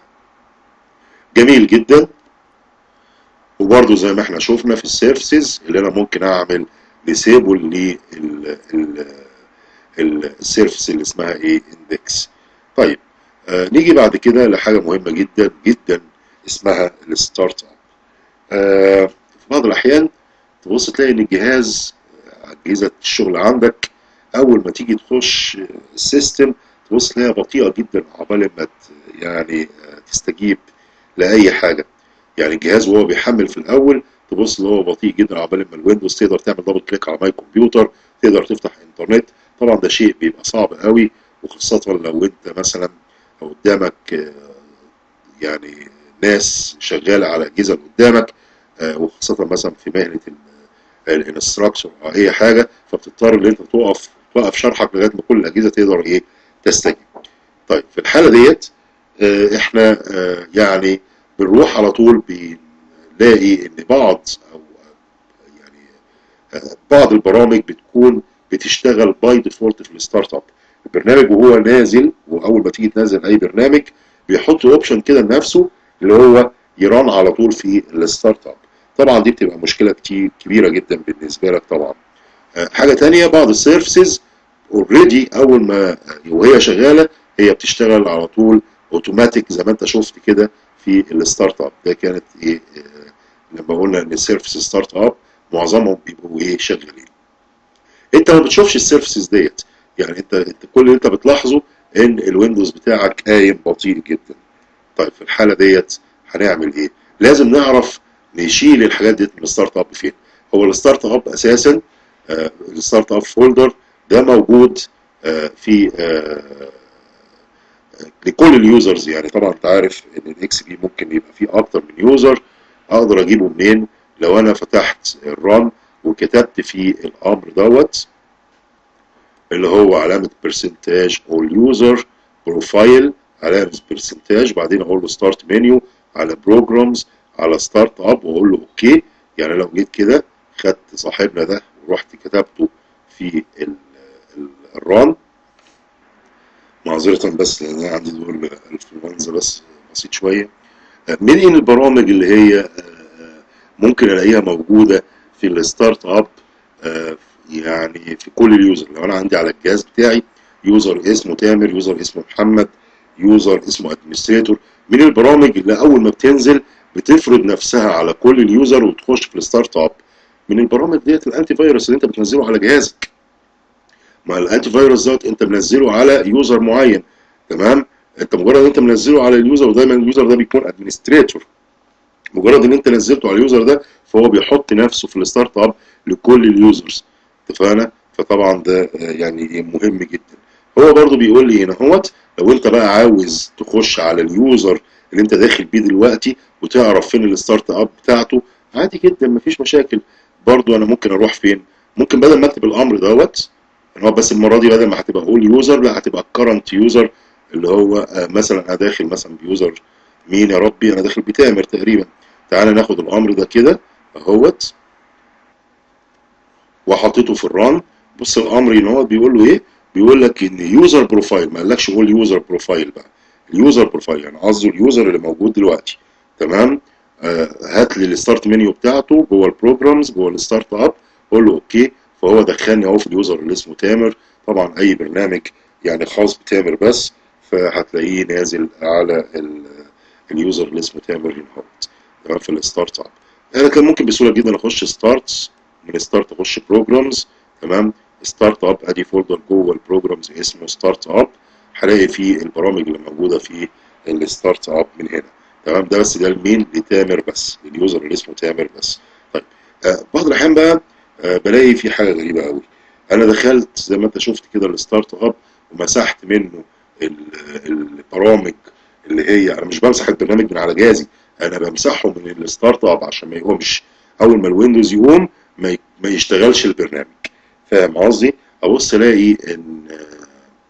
جميل جدا وبرده زي ما احنا شفنا في السيرفيسز اللي انا ممكن اعمل ديسيبل للسيرفيس اللي اسمها ايه اندكس طيب آه نيجي بعد كده لحاجه مهمه جدا جدا اسمها الستارت اب آه في بعض الاحيان تبص تلاقي ان الجهاز اجهزه الشغل عندك اول ما تيجي تخش السيستم تبص تلاقيها بطيئه جدا عقبال ما يعني تستجيب لاي حاجه يعني الجهاز وهو بيحمل في الاول تبص اللي هو بطيء جدا عقبال ما الويندوز تقدر تعمل دبل كليك على ماي كمبيوتر تقدر تفتح انترنت طبعا ده شيء بيبقى صعب قوي وخاصه لو انت مثلا قدامك يعني ناس شغاله على الاجهزه اللي قدامك آه، وخاصه مثلا في مهنه الانستراكشر او اي حاجه فبتضطر ان انت تقف توقف شرحك لغايه ما كل الاجهزه تقدر ايه تستجيب. طيب في الحاله ديت آه، احنا آه، يعني بنروح على طول بنلاقي ان بعض او يعني آه، بعض البرامج بتكون بتشتغل باي ديفولت في الستارت اب البرنامج وهو نازل واول ما تيجي تنزل اي برنامج بيحط اوبشن كده لنفسه اللي هو يران على طول في الستارت اب طبعا دي بتبقى مشكله كتير كبيره جدا بالنسبه لك طبعا آه، حاجه تانية بعض السيرفيسز اوريدي اول ما وهي شغاله هي بتشتغل على طول اوتوماتيك زي ما انت شفت كده في الستارت اب ده كانت ايه آه، لما قلنا ان السيرفيس ستارت اب معظمهم بيبقوا ايه شغالين انت ما بتشوفش السيرفيسز ديت يعني انت انت كل اللي انت بتلاحظه ان الويندوز بتاعك قايم بطيء جدا طيب في الحاله ديت هنعمل ايه لازم نعرف نشيل الحاجات ديت من الستارت اب فين هو الستارت اب اساسا آه، الستارت اب فولدر ده موجود آه، في آه، لكل اليوزرز يعني طبعا انت عارف ان الاكس بي ممكن يبقى فيه اكتر من يوزر اقدر اجيبه منين لو انا فتحت الران وكتبت فيه الامر دوت اللي هو علامة برسنتاج اول يوزر بروفايل علامة برسنتاج بعدين اقول له ستارت منيو على بروجرامز على ستارت اب واقول له اوكي يعني لو جيت كده خدت صاحبنا ده ورحت كتبته في ال- ال- الران معذرة بس لان انا عندي دول الانفلونزا بس بسيط شوية من البرامج اللي هي آه، ممكن الاقيها موجودة في الستارت اب آه، يعني في كل اليوزر لو انا عندي على الجهاز بتاعي يوزر اسمه تامر يوزر اسمه محمد يوزر اسمه ادمنستريتور من البرامج اللي اول ما بتنزل بتفرض نفسها على كل اليوزر وتخش في الستارت اب من البرامج ديت الانتي فيروس اللي انت بتنزله على جهازك مع الانتي فيروس دوت انت منزله على يوزر معين تمام انت مجرد ان انت منزله على اليوزر ودايما اليوزر ده بيكون ادمنستريتور مجرد ان انت نزلته على اليوزر ده فهو بيحط نفسه في الستارت اب لكل اليوزرز اتفقنا فطبعا ده آه، يعني مهم جدا هو برضو بيقول لي هنا اهوت لو انت بقى عاوز تخش على اليوزر اللي انت داخل بيه دلوقتي وتعرف فين الستارت اب بتاعته عادي جدا مفيش مشاكل برضو انا ممكن اروح فين ممكن بدل ما اكتب الامر دوت ان هو بس المره دي بدل ما هتبقى اقول يوزر لا هتبقى كرنت يوزر اللي هو آه، مثلا انا داخل مثلا بيوزر مين يا ربي انا داخل بتامر تقريبا تعالى ناخد الامر ده كده اهوت وحطيته في الران بص الامر ان هو بيقول له ايه بيقول لك ان يوزر بروفايل ما قالكش قول يوزر بروفايل بقى اليوزر بروفايل يعني قصده اليوزر اللي موجود دلوقتي تمام آه هات لي الستارت منيو بتاعته جوه البروجرامز جوه الستارت اب قول له اوكي فهو دخلني اهو في اليوزر اللي اسمه تامر طبعا اي برنامج يعني خاص بتامر بس فهتلاقيه نازل على ال- اليوزر اللي اسمه تامر هنا اهوت تمام في الستارت اب انا كان ممكن بسهوله جدا اخش ستارت من ستارت اخش بروجرامز تمام ستارت اب ادي فولدر جوه البروجرامز اسمه ستارت اب هلاقي فيه البرامج اللي موجوده في الستارت اب من هنا تمام ده بس ده المين لتامر بس اليوزر اللي اسمه تامر بس طيب آه بعض الاحيان بقى آه بلاقي في حاجه غريبه قوي انا دخلت زي ما انت شفت كده الستارت اب ومسحت منه ال- البرامج اللي هي انا مش بمسح البرنامج من على جهازي انا بمسحه من الستارت اب عشان ما يقومش اول ما الويندوز يقوم ما ي- ما يشتغلش البرنامج فاهم قصدي ابص الاقي ان آه،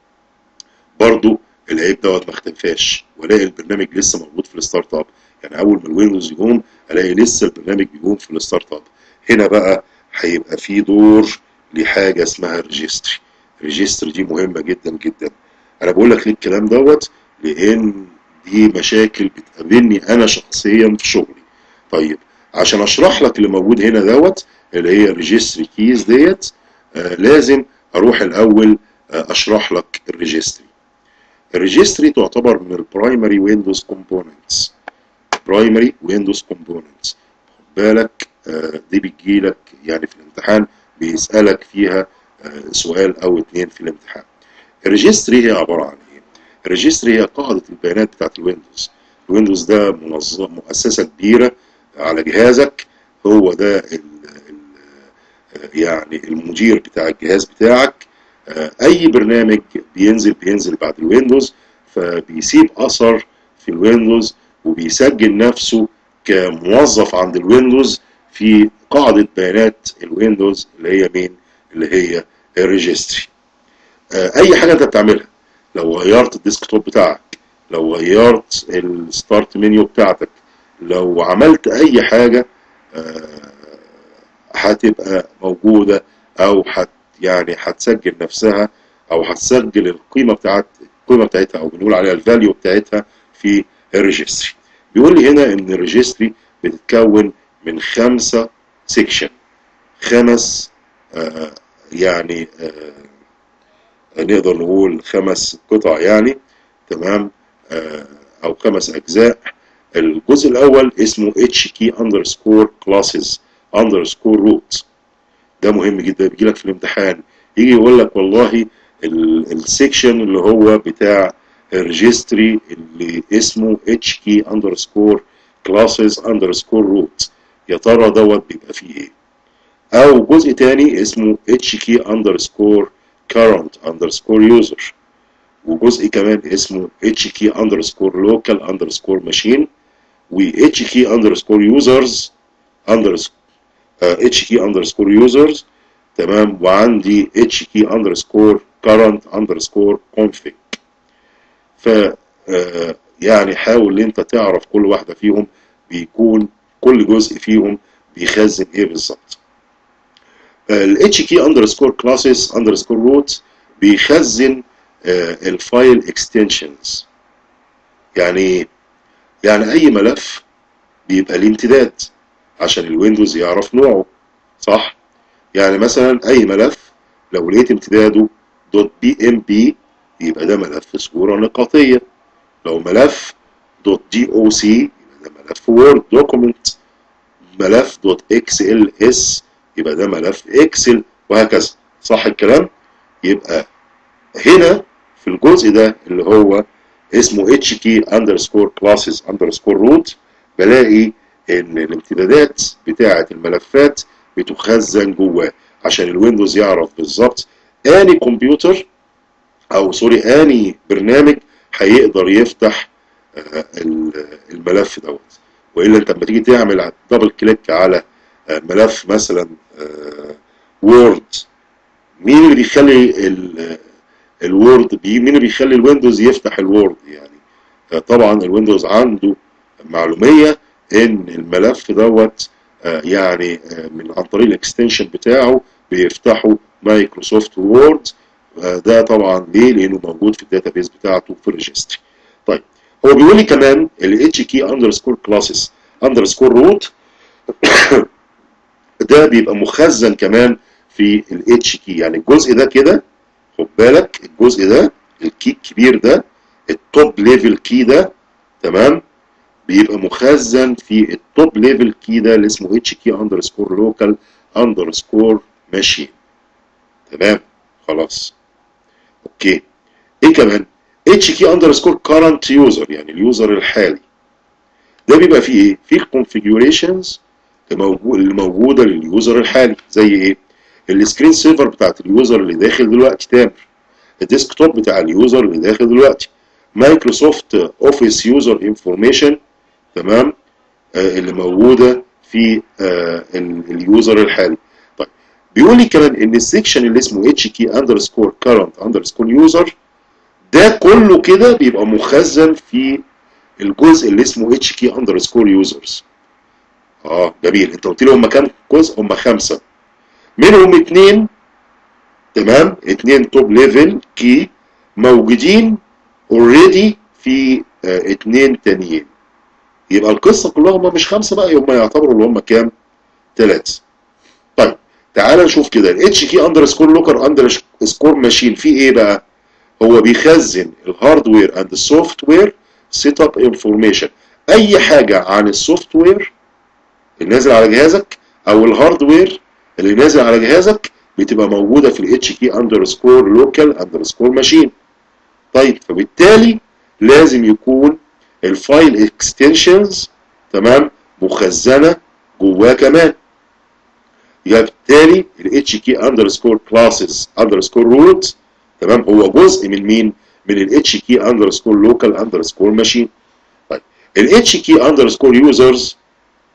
برضو العيب دوت ما اختفاش والاقي البرنامج لسه موجود في الستارت اب يعني اول ما الويندوز يقوم الاقي لسه البرنامج بيقوم في الستارت اب هنا بقى هيبقى في دور لحاجه اسمها ريجستري الريجستري دي مهمه جدا جدا انا بقول لك ليه الكلام دوت لان دي مشاكل بتقابلني انا شخصيا في شغلي طيب عشان اشرح لك اللي موجود هنا دوت اللي هي الريجستري كيز ديت آه لازم اروح الاول آه اشرح لك الريجستري الريجستري تعتبر من البرايمري ويندوز كومبوننتس برايمري ويندوز كومبوننتس خد بالك آه دي بتجيلك يعني في الامتحان بيسالك فيها آه سؤال او اتنين في الامتحان الريجستري هي عباره عن ايه الريجستري هي قاعده البيانات بتاعت الويندوز الويندوز ده منظم مؤسسه كبيره على جهازك هو ده ال ال يعني المدير بتاع الجهاز بتاعك آه، اي برنامج بينزل بينزل بعد الويندوز فبيسيب اثر في الويندوز وبيسجل نفسه كموظف عند الويندوز في قاعدة بيانات الويندوز اللي هي مين؟ اللي هي الريجستري. أي حاجة أنت بتعملها لو غيرت الديسكتوب بتاعك لو غيرت الستارت منيو بتاعتك لو عملت أي حاجة هتبقى موجودة أو هت يعني هتسجل نفسها أو هتسجل القيمة بتاعت القيمة بتاعتها أو بنقول عليها الفاليو بتاعتها في الريجستري. بيقول لي هنا ان الريجستري بتتكون من خمسة سيكشن خمس آه يعني آه نقدر نقول خمس قطع يعني تمام آه او خمس اجزاء الجزء الاول اسمه اتش كي اندرسكور كلاسز اندرسكور روت ده مهم جدا بيجي لك في الامتحان يجي يقول لك والله السيكشن اللي هو بتاع الريجستري اللي اسمه اتش كي اندرسكور كلاسز اندرسكور روت يا ترى دوت بيبقى فيه ايه او جزء تاني اسمه اتش كي اندرسكور current اندرسكور يوزر وجزء كمان اسمه اتش كي اندرسكور لوكال اندرسكور ماشين و اتش كي اندرسكور يوزرز اتش كي اندرسكور يوزرز تمام وعندي اتش كي اندرسكور current اندرسكور config ف يعني حاول انت تعرف كل واحده فيهم بيكون كل جزء فيهم بيخزن ايه بالظبط الاتش كي اندرسكور كلاسز اندرسكور روت بيخزن الفايل اكستنشنز يعني يعني اي ملف بيبقى ليه امتداد عشان الويندوز يعرف نوعه صح يعني مثلا اي ملف لو لقيت امتداده دوت بي ام بي يبقى ده ملف صورة نقاطية لو ملف دوت دي او سي يبقى ده ملف وورد دوكيمنت ملف دوت اكس ال اس يبقى ده ملف اكسل وهكذا صح الكلام يبقى هنا في الجزء ده اللي هو اسمه اتش كي اندرسكور كلاسز اندرسكور روت بلاقي ان الامتدادات بتاعه الملفات بتخزن جواه عشان الويندوز يعرف بالظبط اني كمبيوتر او سوري اني برنامج هيقدر يفتح الملف دوت والا انت لما تيجي تعمل دبل كليك على ملف مثلا وورد مين اللي بيخلي الوورد مين اللي بيخلي الويندوز يفتح الوورد يعني طبعا الويندوز عنده معلوميه ان الملف دوت يعني من عن طريق الاكستنشن بتاعه بيفتحوا مايكروسوفت وورد ده طبعا ليه؟ لانه موجود في الداتابيز بتاعته في الريجستري. طيب هو بيقول لي كمان ال اتش كي اندرسكور كلاسز اندرسكور روت ده بيبقى مخزن كمان في ال اتش كي يعني الجزء ده كده خد بالك الجزء ده الكي الكبير ده التوب ليفل كي ده تمام بيبقى مخزن في التوب ليفل كي ده اللي اسمه اتش كي اندرسكور لوكال اندرسكور ماشين تمام خلاص اوكي ايه كمان اتش كي اندرسكور كارنت يوزر يعني اليوزر الحالي ده بيبقى فيه ايه فيه الكونفيجريشنز اللي موجوده لليوزر الحالي زي ايه السكرين سيفر بتاعت اليوزر اللي داخل دلوقتي تامر الديسكتوب بتاع اليوزر اللي داخل دلوقتي مايكروسوفت اوفيس يوزر انفورميشن تمام آه اللي موجوده في آه اليوزر الحالي طيب بيقول لي كمان ان السكشن اللي اسمه اتش كي اندرسكور كارنت اندرسكور يوزر ده كله كده بيبقى مخزن في الجزء اللي اسمه اتش كي اندرسكور يوزرز اه جميل انت قلت لي هم كام جزء هم خمسه منهم اتنين تمام اتنين توب ليفل كي موجودين اوريدي في اه اتنين تانيين يبقى القصه كلها هم مش خمسه بقى هم يعتبروا اللي هم كام؟ ثلاثه طيب تعال نشوف كده الاتش كي اندرسكور لوكر اندرسكور ماشين فيه ايه بقى؟ هو بيخزن الهاردوير اند السوفت وير سيت اب انفورميشن اي حاجه عن السوفت وير اللي نازل على جهازك او الهاردوير اللي نازل على جهازك بتبقى موجوده في الاتش كي اندرسكور لوكال اندرسكور ماشين طيب فبالتالي لازم يكون الفايل اكستنشنز تمام مخزنه جواه كمان يبقى بالتالي الاتش كي اندرسكور كلاسز اندرسكور روت تمام هو جزء من مين؟ من الاتش كي اندرسكور لوكال اندرسكور ماشين طيب الاتش كي اندرسكور يوزرز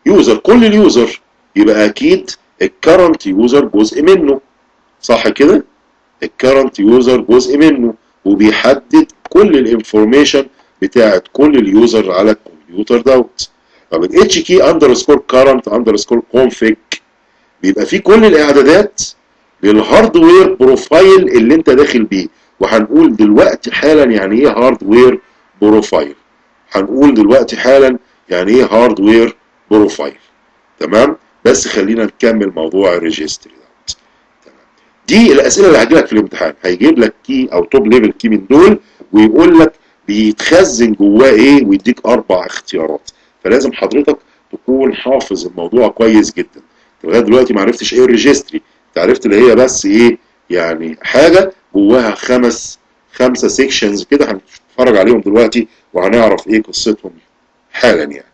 يوزر كل اليوزر يبقى اكيد الكرنت يوزر جزء منه صح كده الكرنت يوزر جزء منه وبيحدد كل الانفورميشن بتاعت كل اليوزر على الكمبيوتر دوت طب الاتش كي اندرسكور كرنت اندرسكور كونفيج بيبقى فيه كل الاعدادات للهاردوير بروفايل اللي انت داخل بيه وهنقول دلوقتي حالا يعني ايه هاردوير بروفايل هنقول دلوقتي حالا يعني ايه هاردوير بروفايل تمام بس خلينا نكمل موضوع الريجستري دوت تمام دي الاسئله اللي هتجيلك في الامتحان هيجيب لك كي او توب ليفل كي من دول ويقول لك بيتخزن جواه ايه ويديك اربع اختيارات فلازم حضرتك تكون حافظ الموضوع كويس جدا لغايه دلوقتي ما عرفتش ايه الريجستري انت عرفت اللي هي بس ايه يعني حاجه جواها خمس خمسه سيكشنز كده هنتفرج عليهم دلوقتي وهنعرف ايه قصتهم حالا يعني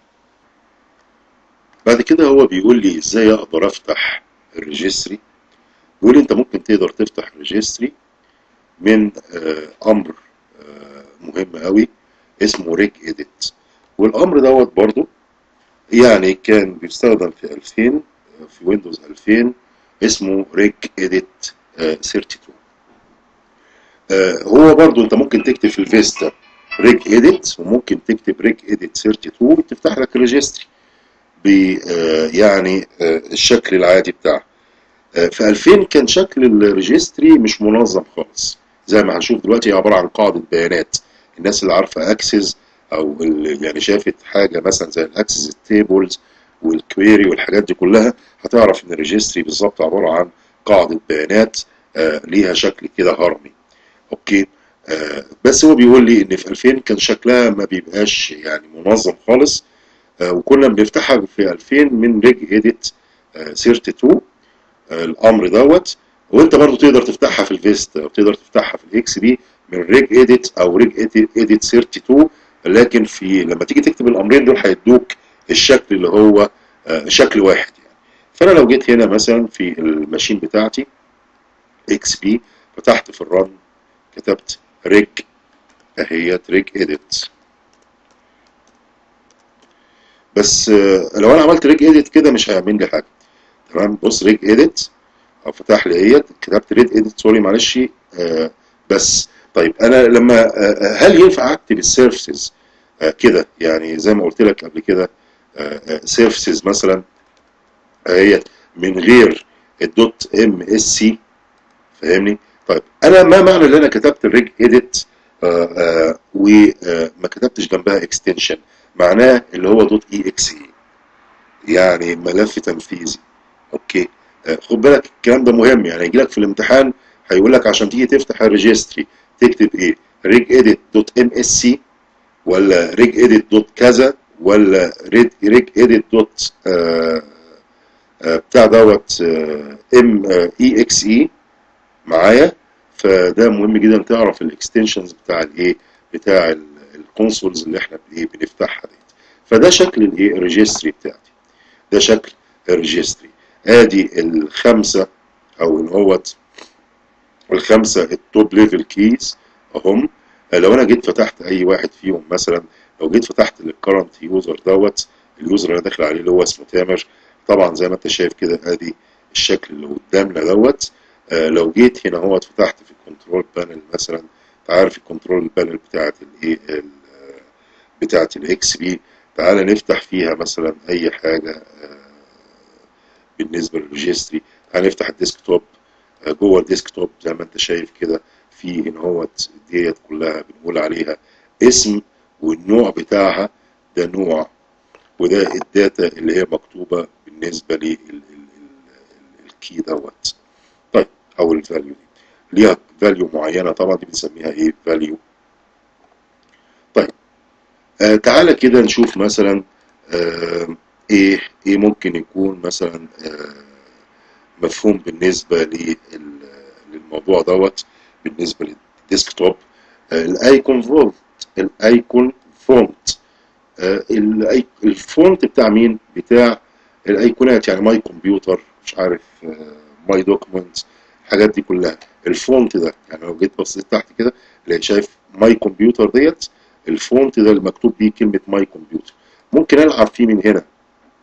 بعد كده هو بيقول لي ازاي اقدر افتح الريجستري بيقول لي انت ممكن تقدر تفتح الريجستري من آه امر آه مهم قوي اسمه ريك اديت والامر دوت برضو يعني كان بيستخدم في 2000 في ويندوز 2000 اسمه ريك اديت 32 آه هو برضو انت ممكن تكتب في الفيستا ريك اديت وممكن تكتب ريك اديت 32 تفتح لك الريجستري ب يعني الشكل العادي بتاعه في 2000 كان شكل الريجستري مش منظم خالص زي ما هنشوف دلوقتي هي عباره عن قاعده بيانات الناس اللي عارفه اكسس او اللي يعني شافت حاجه مثلا زي الاكسس التيبلز والكويري والحاجات دي كلها هتعرف ان الريجستري بالظبط عباره عن قاعده بيانات ليها شكل كده هرمي اوكي آه بس هو بيقول لي ان في 2000 كان شكلها ما بيبقاش يعني منظم خالص آه وكنا بنفتحها في 2000 من ريج اديت آه 32 الامر دوت وانت برضو تقدر تفتحها في الفيست او تقدر تفتحها في الاكس بي من ريج اديت او ريج اديت 32 لكن في لما تيجي تكتب الامرين دول هيدوك الشكل اللي هو شكل واحد يعني فانا لو جيت هنا مثلا في الماشين بتاعتي اكس بي فتحت في الرن كتبت ريج اهيت ريج اديت بس لو انا عملت ريج اديت كده مش هيعمل لي حاجه تمام بص ريج اديت او فتح لي اهيت كتبت ريج اديت سوري معلش آه بس طيب انا لما آه هل ينفع اكتب السيرفيسز آه كده يعني زي ما قلت لك قبل كده سيرفيسز مثلا اهيت من غير الدوت ام اس سي فاهمني طيب انا ما معنى ان انا كتبت الريج اديت وما كتبتش جنبها اكستنشن معناه اللي هو دوت اي اكس اي يعني ملف تنفيذي اوكي آه خد بالك الكلام ده مهم يعني يجي لك في الامتحان هيقول لك عشان تيجي تفتح الريجستري تكتب ايه ريج اديت دوت ام اس سي ولا ريج اديت دوت كذا ولا ريج اديت دوت بتاع دوت ام اي اكس اي معايا فده مهم جدا تعرف الاكستنشنز بتاع الايه بتاع الكونسولز اللي احنا ايه بنفتحها ديت فده شكل الايه الريجستري بتاعتي ده شكل الريجستري ادي الخمسه او ان هوت الخمسه التوب ليفل كيز اهم لو انا جيت فتحت اي واحد فيهم مثلا لو جيت فتحت الكرنت يوزر دوت اليوزر اللي انا داخل عليه اللي هو اسمه تامر طبعا زي ما انت شايف كده ادي الشكل اللي قدامنا دوت آه لو جيت هنا هو فتحت في الكنترول بانل مثلا انت عارف الكنترول بانل بتاعت الايه بتاعت الاكس بي تعال نفتح فيها مثلا اي حاجه آه بالنسبه للريجستري تعال نفتح الديسكتوب آه جوه الديسكتوب زي ما انت شايف كده في ان هو ديت كلها بنقول عليها اسم والنوع بتاعها ده نوع وده الداتا اللي هي مكتوبه بالنسبه للكي دوت طيب او الفاليو دي ليها فاليو معينه طبعا دي بنسميها ايه فاليو طيب آه تعالى كده نشوف مثلا آه ايه ايه ممكن يكون مثلا آه مفهوم بالنسبه للموضوع دوت بالنسبه للديسكتوب آه الايكون فونت الايكون فونت آه الفونت بتاع مين بتاع الايقونات يعني ماي كمبيوتر مش عارف آه ماي دوكيمنت الحاجات دي كلها الفونت ده يعني لو جيت بصيت تحت كده اللي شايف ماي كمبيوتر ديت الفونت ده اللي مكتوب بيه كلمه ماي كمبيوتر ممكن العب فيه من هنا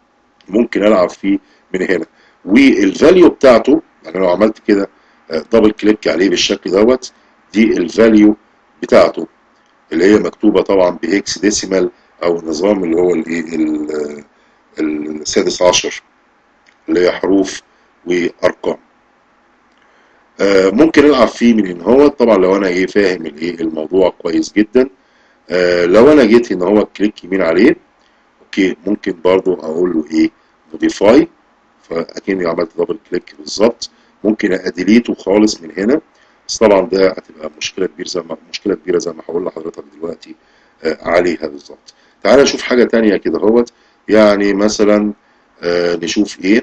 ممكن العب فيه من هنا والفاليو بتاعته يعني لو عملت كده دبل كليك عليه بالشكل دوت دي الفاليو بتاعته اللي هي مكتوبه طبعا بهكس ديسيمال او النظام اللي هو الايه السادس عشر اللي هي حروف وارقام آه ممكن العب فيه من هنا هو طبعا لو انا ايه فاهم الايه الموضوع كويس جدا آه لو انا جيت هنا هو كليك يمين عليه اوكي ممكن برضو اقول له ايه موديفاي فاكني عملت دبل كليك بالظبط ممكن اديليته خالص من هنا بس طبعا ده هتبقى مشكله كبيره زي ما مشكله كبيره زي ما هقول لحضرتك دلوقتي آه عليها بالظبط تعالى نشوف حاجه تانية كده اهوت يعني مثلا آه نشوف ايه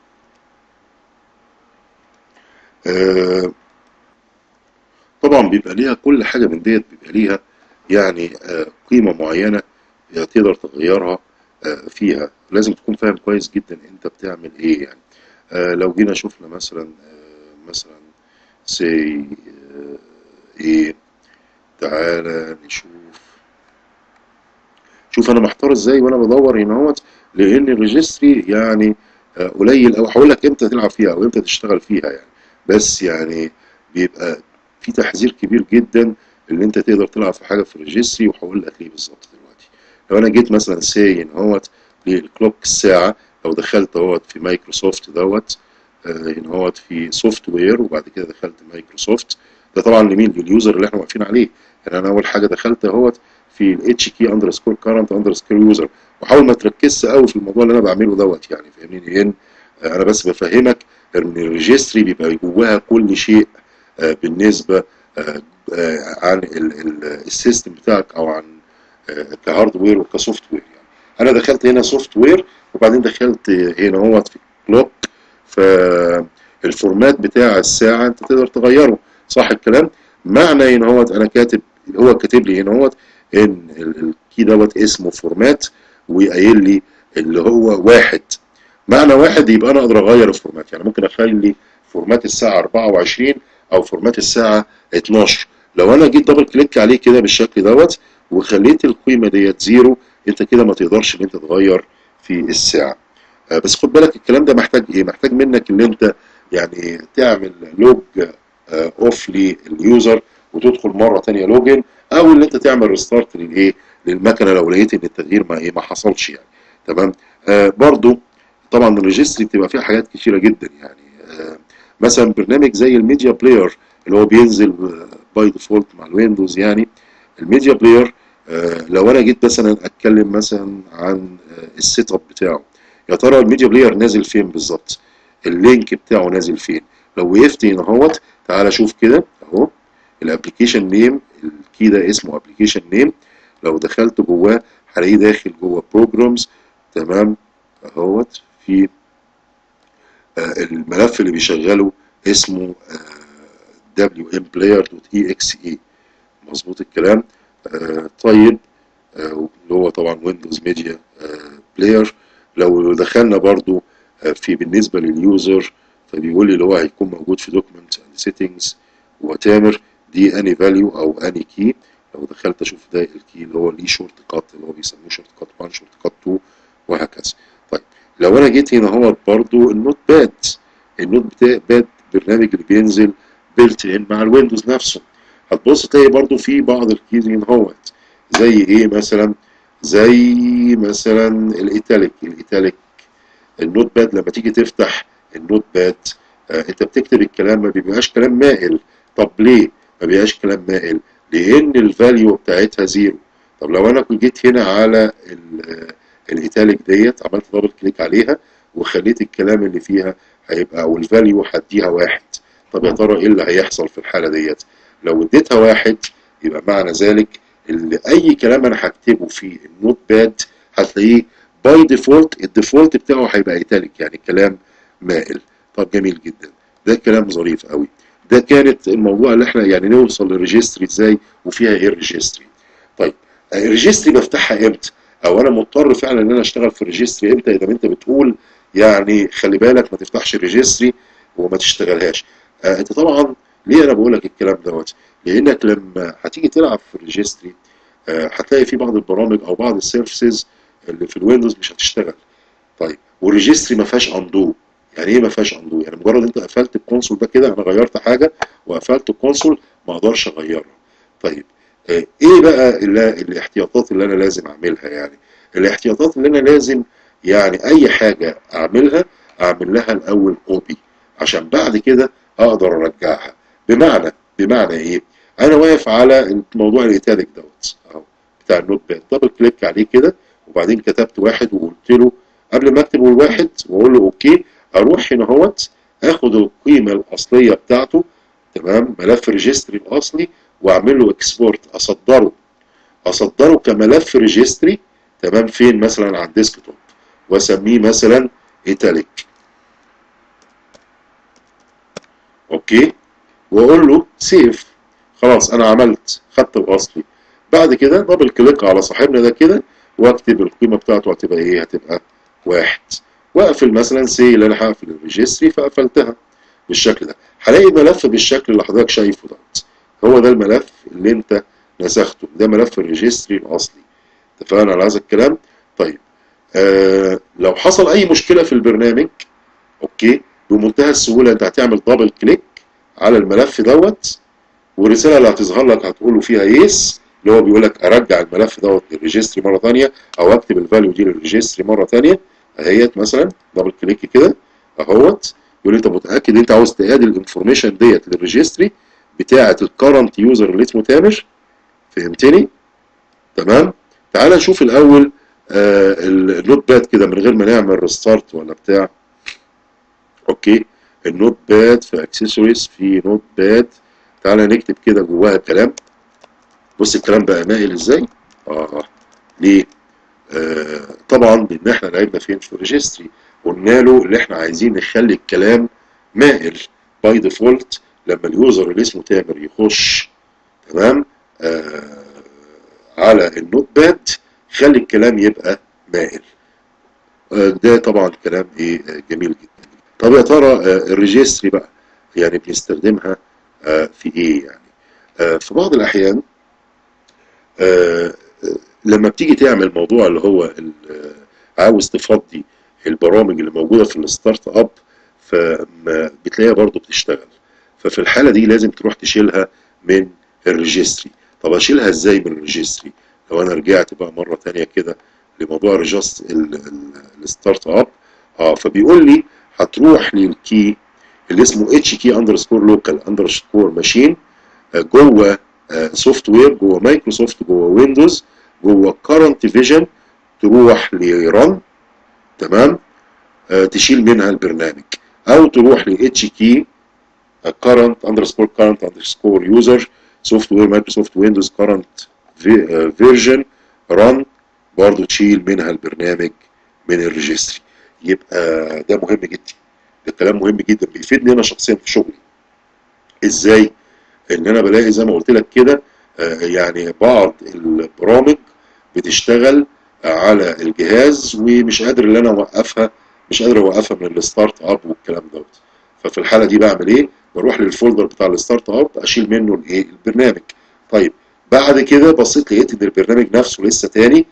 آه طبعا بيبقى ليها كل حاجه من ديت بيبقى ليها يعني آه قيمه معينه تقدر تغيرها آه فيها لازم تكون فاهم كويس جدا انت بتعمل ايه يعني آه لو جينا شفنا مثلا آه مثلا سي ايه تعالى نشوف شوف انا محتار ازاي وانا بدور هنا اهوت لان الريجستري يعني قليل او هقول لك امتى تلعب فيها او امتى تشتغل فيها يعني بس يعني بيبقى في تحذير كبير جدا اللي انت تقدر تلعب في حاجه في الريجستري وهقول لك ليه بالظبط دلوقتي لو انا جيت مثلا ساين اهوت للكلوك الساعه لو دخلت اهوت في مايكروسوفت دوت هنا اهوت في سوفت وير وبعد كده دخلت مايكروسوفت ده طبعا لمين لليوزر اللي احنا واقفين عليه يعني انا اول حاجه دخلت اهوت في الاتش كي اندرسكور كارنت اندرسكور يوزر وحاول ما تركزش قوي في الموضوع اللي انا بعمله دوت يعني فاهمني لان انا بس بفهمك ان الريجستري بيبقى جواها كل شيء بالنسبه عن السيستم بتاعك او عن كهاردوير وكسوفت وير يعني انا دخلت هنا سوفت وير وبعدين دخلت هنا اهوت في كلوك فالفورمات بتاع الساعه انت تقدر تغيره صح الكلام معنى هنا اهوت انا كاتب هو كاتب لي هنا اهوت ان الكي دوت اسمه فورمات وقايل لي اللي هو واحد معنى واحد يبقى انا اقدر اغير الفورمات يعني ممكن اخلي فورمات الساعه 24 او فورمات الساعه 12 لو انا جيت دبل كليك عليه كده بالشكل دوت وخليت القيمه ديت زيرو انت كده ما تقدرش ان انت تغير في الساعه بس خد بالك الكلام ده محتاج ايه محتاج منك ان انت يعني تعمل لوج اوف لليوزر وتدخل مره ثانيه لوجن او ان انت تعمل ريستارت للايه للمكنه لو لقيت ان التغيير ما ايه ما حصلش يعني تمام آه برضو طبعا الريجستري بتبقى فيها حاجات كتيره جدا يعني آه مثلا برنامج زي الميديا بلاير اللي هو بينزل باي ديفولت مع الويندوز يعني الميديا بلاير آه لو انا جيت مثلا اتكلم مثلا عن آه السيت اب بتاعه يا ترى الميديا بلاير نازل فين بالظبط اللينك بتاعه نازل فين لو وقفت هنا اهوت تعالى شوف كده اهو الابلكيشن نيم الكي ده اسمه ابلكيشن نيم لو دخلت جواه هلاقيه داخل جوه بروجرامز تمام اهوت في آه الملف اللي بيشغله اسمه آه wmplayer.exe مظبوط الكلام آه طيب اللي هو طبعا ويندوز ميديا بلاير لو دخلنا برضو في بالنسبه لليوزر فبيقول لي اللي هو هيكون موجود في دوكيمنت اند سيتنجز وتامر دي اني فاليو او اني كي لو دخلت اشوف ده الكي اللي هو ليه شورت كات اللي هو بيسموه شورت كات 1 شورت كات 2 وهكذا طيب لو انا جيت هنا هو برضو النوت باد النوت باد برنامج اللي بينزل بيلت ان مع الويندوز نفسه هتبص تلاقي برضو في بعض الكيز هنا هوت زي ايه مثلا زي مثلا الايتاليك الايتاليك النوت باد لما تيجي تفتح النوت باد آه انت بتكتب الكلام ما بيبقاش كلام مائل طب ليه ما بيبقاش كلام مائل لان الفاليو بتاعتها زيرو طب لو انا جيت هنا على الايتاليك ديت عملت دبل كليك عليها وخليت الكلام اللي فيها هيبقى او الفاليو هديها واحد طب يا ترى ايه اللي هيحصل في الحاله ديت لو اديتها واحد يبقى معنى ذلك اللي اي كلام انا هكتبه في النوت باد هتلاقيه باي ديفولت الديفولت بتاعه هيبقى ايتاليك يعني كلام مائل طب جميل جدا ده كلام ظريف قوي ده كانت الموضوع اللي احنا يعني نوصل للريجستري ازاي وفيها ايه الريجستري طيب الريجستري بفتحها امتى او انا مضطر فعلا ان انا اشتغل في الريجستري امتى اذا انت بتقول يعني خلي بالك ما تفتحش الريجستري وما تشتغلهاش آه انت طبعا ليه انا بقول لك الكلام دوت لانك لما هتيجي تلعب في الريجستري آه هتلاقي في بعض البرامج او بعض السيرفيسز اللي في الويندوز مش هتشتغل طيب والريجستري ما فيهاش اندو يعني ايه ما فيهاش اندو يعني مجرد انت قفلت الكونسول ده كده انا غيرت حاجه وقفلت الكونسول ما اقدرش اغيرها طيب آه، ايه بقى اللي الاحتياطات اللي انا لازم اعملها يعني الاحتياطات اللي انا لازم يعني اي حاجه اعملها اعمل لها الاول كوبي عشان بعد كده اقدر ارجعها بمعنى بمعنى ايه انا واقف على موضوع الايتاليك دوت اهو بتاع النوت باد دبل كليك عليه كده وبعدين كتبت واحد وقلت له قبل ما اكتب الواحد واقول له اوكي اروح هنا اهوت اخد القيمه الاصليه بتاعته تمام ملف ريجستري الاصلي واعمل له اكسبورت اصدره اصدره كملف ريجستري تمام فين مثلا على الديسكتوب واسميه مثلا ايتاليك اوكي واقول له سيف خلاص انا عملت خدت الاصلي بعد كده دبل كليك على صاحبنا ده كده واكتب القيمه بتاعته هتبقى ايه هتبقى واحد واقفل مثلا سي اللي انا هقفل الريجستري فقفلتها بالشكل ده هلاقي الملف بالشكل اللي حضرتك شايفه دوت هو ده الملف اللي انت نسخته ده ملف الريجستري الاصلي اتفقنا على هذا الكلام طيب آه لو حصل اي مشكله في البرنامج اوكي بمنتهى السهوله انت هتعمل دبل كليك على الملف دوت والرساله اللي هتظهر لك هتقول له فيها يس اللي هو بيقول لك ارجع الملف دوت للريجستري مره ثانيه او اكتب الفاليو دي للريجستري مره ثانيه اهيت مثلا دبل كليك كده اهوت يقول لي انت متاكد انت عاوز تقاد الانفورميشن ديت للريجستري بتاعه الكرنت يوزر اللي اسمه تامر فهمتني تمام تعال نشوف الاول آه النوت باد كده من غير ما نعمل ريستارت ولا بتاع اوكي النوت باد في اكسسوارز في نوت باد تعال نكتب كده جواها كلام بص الكلام بقى مائل ازاي اه ليه آه طبعا لان احنا لعبنا فين في الريجستري قلنا له اللي احنا عايزين نخلي الكلام مائل باي ديفولت لما اليوزر اللي اسمه تامر يخش تمام آه على النوت باد خلي الكلام يبقى مائل آه ده طبعا كلام ايه آه جميل جدا طب يا ترى آه الريجستري بقى يعني بنستخدمها آه في ايه يعني آه في بعض الاحيان آه لما بتيجي تعمل موضوع اللي هو عاوز تفضي البرامج اللي موجوده في الستارت اب فبتلاقيها برضو بتشتغل ففي الحاله دي لازم تروح تشيلها من الريجستري طب اشيلها ازاي من الريجستري لو انا رجعت بقى مره تانية كده لموضوع ريجست الستارت اب اه فبيقول لي هتروح للكي اللي اسمه اتش كي اندرسكور لوكال اندرسكور ماشين جوه سوفت وير جوه مايكروسوفت جوه ويندوز جوه كارنت فيجن تروح لرن تمام آه تشيل منها البرنامج او تروح ل اتش كي current underscore current underscore user سوفت وير مايكروسوفت ويندوز current فيرجن رن برضه تشيل منها البرنامج من الريجستري يبقى ده مهم جدا ده كلام مهم جدا بيفيدني انا شخصيا في شغلي ازاي ان انا بلاقي زي ما قلت لك كده آه يعني بعض البرامج بتشتغل على الجهاز ومش قادر ان انا اوقفها مش قادر اوقفها من الستارت اب والكلام دوت ففي الحاله دي بعمل ايه بروح للفولدر بتاع الستارت اب اشيل منه الايه البرنامج طيب بعد كده بصيت لقيت ان البرنامج نفسه لسه تاني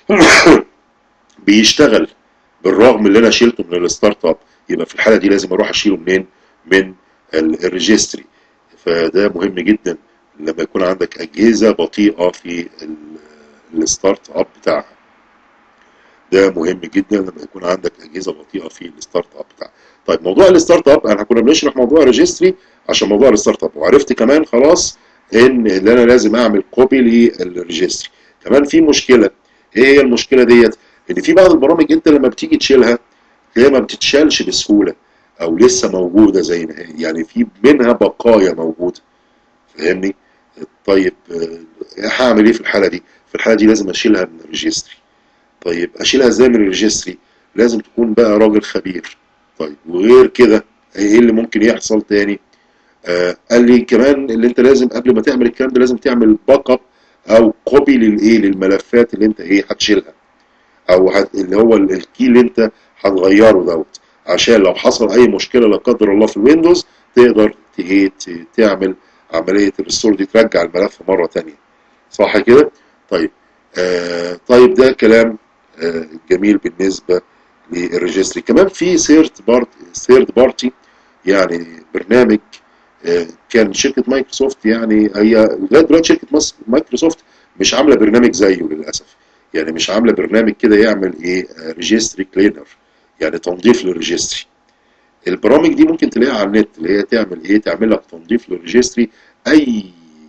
بيشتغل بالرغم اللي انا شيلته من الستارت اب يبقى في الحاله دي لازم اروح اشيله منين من الريجستري فده مهم جدا لما يكون عندك اجهزه بطيئه في الستارت اب بتاعها ده مهم جدا لما يكون عندك اجهزه بطيئه في الستارت اب بتاعها طيب موضوع الستارت اب احنا كنا بنشرح موضوع الريجستري عشان موضوع الستارت اب وعرفت كمان خلاص ان اللي انا لازم اعمل كوبي للريجستري كمان في مشكله ايه هي المشكله ديت ان في بعض البرامج انت لما بتيجي تشيلها هي ما بتتشالش بسهوله او لسه موجوده زي ما هي يعني في منها بقايا موجوده فاهمني طيب هعمل ايه في الحاله دي في الحاله دي لازم اشيلها من الريجستري طيب اشيلها ازاي من الريجستري لازم تكون بقى راجل خبير طيب وغير كده ايه اللي ممكن يحصل تاني آه قال لي كمان اللي انت لازم قبل ما تعمل الكلام ده لازم تعمل باك اب او كوبي للايه للملفات اللي انت ايه هتشيلها او هت اللي هو الكي اللي انت هتغيره دوت عشان لو حصل اي مشكله لا قدر الله في الويندوز تقدر ايه تعمل عمليه الريستور دي ترجع الملف مره ثانيه صح كده طيب آه طيب ده كلام آه جميل بالنسبه للريجستري كمان في ثيرد بارتي ثيرد بارتي يعني برنامج آه، كان شركه مايكروسوفت يعني هي لغايه دلوقتي شركه مص- مايكروسوفت مش عامله برنامج زيه للاسف يعني مش عامله برنامج كده يعمل ايه ريجستري كلينر يعني تنظيف للريجستري البرامج دي ممكن تلاقيها على النت اللي هي تعمل ايه تعمل لك تنظيف للريجستري اي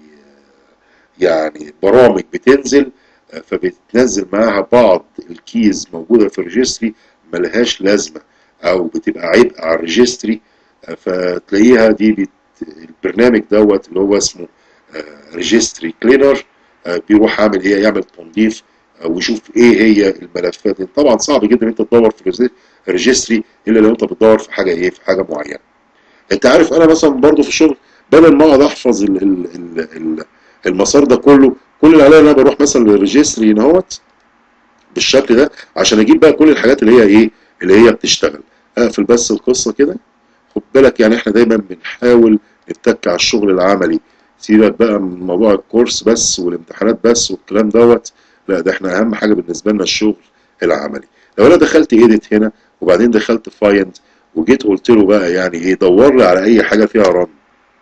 يعني برامج بتنزل آه، فبتنزل معاها بعض الكيز موجوده في الريجستري ملهاش لازمه او بتبقى عبء على الريجستري آه، فتلاقيها دي بت... البرنامج دوت اللي هو اسمه ريجستري كلينر بيروح عامل ايه يعمل تنظيف آه، ويشوف ايه هي الملفات طبعا صعب جدا انت تدور في الريجستري الا لو انت بتدور في حاجه ايه في حاجه معينه انت عارف انا مثلا برضو في الشغل بدل ما اقعد احفظ ال ال ال ال المسار ده كله كل اللي عليا ان انا بروح مثلا للريجستري هنا اهوت بالشكل ده عشان اجيب بقى كل الحاجات اللي هي ايه اللي هي بتشتغل اقفل بس القصه كده خد بالك يعني احنا دايما بنحاول نتك على الشغل العملي سيبك بقى من موضوع الكورس بس والامتحانات بس والكلام دوت لا ده احنا اهم حاجه بالنسبه لنا الشغل العملي لو انا دخلت ايديت هنا وبعدين دخلت فايند وجيت قلت له بقى يعني ايه دور لي على اي حاجه فيها رن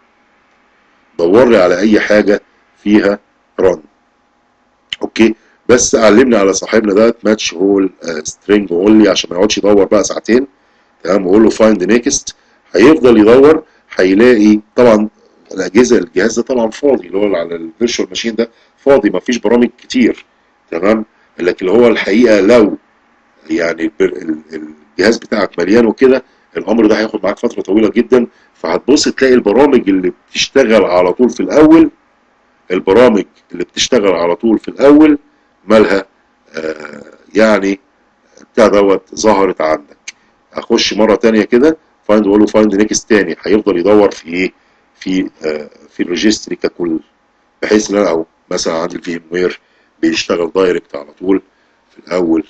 دور لي على اي حاجه فيها رن اوكي بس علمني على صاحبنا ده ماتش هول سترينج وقول لي عشان ما يقعدش يدور بقى ساعتين تمام وقول له فايند نيكست هيفضل يدور هيلاقي طبعا الاجهزه الجهاز ده طبعا فاضي اللي هو على الفيرشوال ماشين ده فاضي ما فيش برامج كتير تمام لكن هو الحقيقه لو يعني البر- ال- الجهاز بتاعك مليان وكده الامر ده هياخد معاك فتره طويله جدا فهتبص تلاقي البرامج اللي بتشتغل على طول في الاول البرامج اللي بتشتغل على طول في الاول مالها آه يعني بتاع دوت ظهرت عندك اخش مره تانية كده فايند واقول له فايند نيكست تاني هيفضل يدور في ايه في آه في الريجستري ككل بحيث ان انا او مثلا عندي الفي وير بيشتغل دايركت على طول في الاول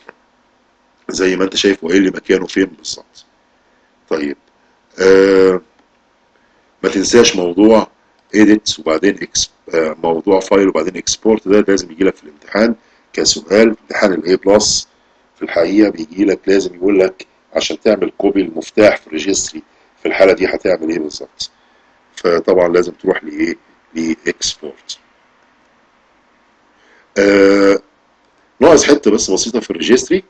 زي ما انت شايف وقايل لي مكانه فين بالظبط طيب آه ما تنساش موضوع edit وبعدين اكس آه موضوع فايل وبعدين اكسبورت ده لازم يجي لك في الامتحان كسؤال امتحان الاي بلس في الحقيقه بيجي لك لازم يقول لك عشان تعمل كوبي المفتاح في الريجستري في الحاله دي هتعمل ايه بالظبط فطبعا لازم تروح لايه لاكسبورت آه ناقص حته بس بسيطه في الريجستري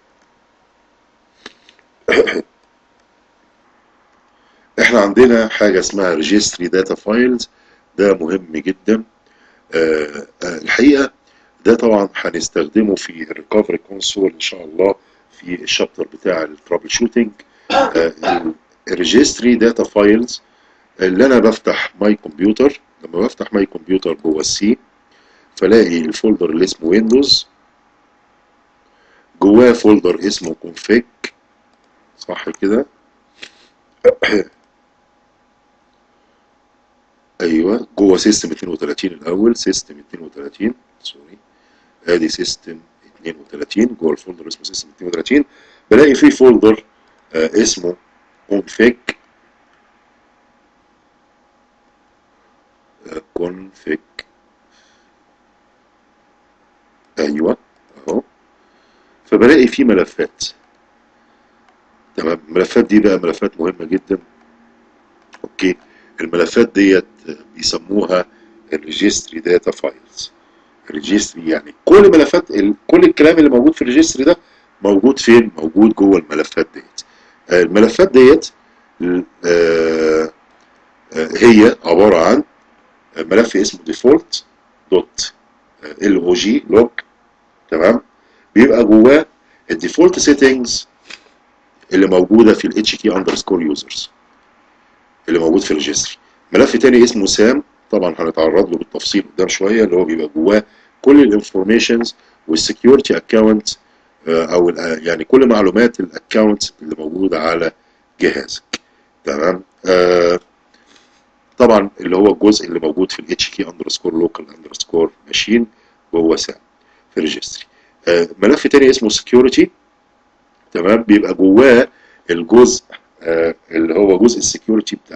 احنا عندنا حاجه اسمها ريجستري داتا فايلز ده مهم جدا آه آه الحقيقه ده طبعا هنستخدمه في الريكفري كونسول ان شاء الله في الشابتر بتاع الترابل شوتنج الريجستري داتا فايلز اللي انا بفتح ماي كمبيوتر لما بفتح ماي كمبيوتر جوه السي فلاقي الفولدر اللي اسمه ويندوز جواه فولدر اسمه config صح كده ايوه جوه سيستم 32 الاول سيستم 32 سوري ادي سيستم 32 جوه الفولدر اسمه سيستم 32 بلاقي فيه فولدر آه اسمه config آه config ايوه اهو فبلاقي فيه ملفات تمام الملفات دي بقى ملفات مهمه جدا اوكي الملفات ديت بيسموها الريجستري داتا فايلز الريجستري يعني كل ملفات كل الكلام اللي موجود في الريجستري ده موجود فين موجود جوه الملفات ديت الملفات ديت هي عباره عن ملف اسمه ديفولت دوت ال او جي لوج تمام بيبقى جواه الديفولت سيتنجز اللي موجوده في الاتش كي اندرسكور يوزرز اللي موجود في الريجستري ملف تاني اسمه سام طبعا هنتعرض له بالتفصيل قدام شويه اللي هو بيبقى جواه كل الانفورميشنز والسكيورتي اكونت او يعني كل معلومات الاكونت اللي موجوده على جهازك تمام آه طبعا اللي هو الجزء اللي موجود في الاتش كي اندرسكور لوكال اندرسكور ماشين وهو سام في الريجستري آه ملف تاني اسمه سكيورتي تمام بيبقى جواه الجزء آه اللي هو جزء السكيورتي بتاع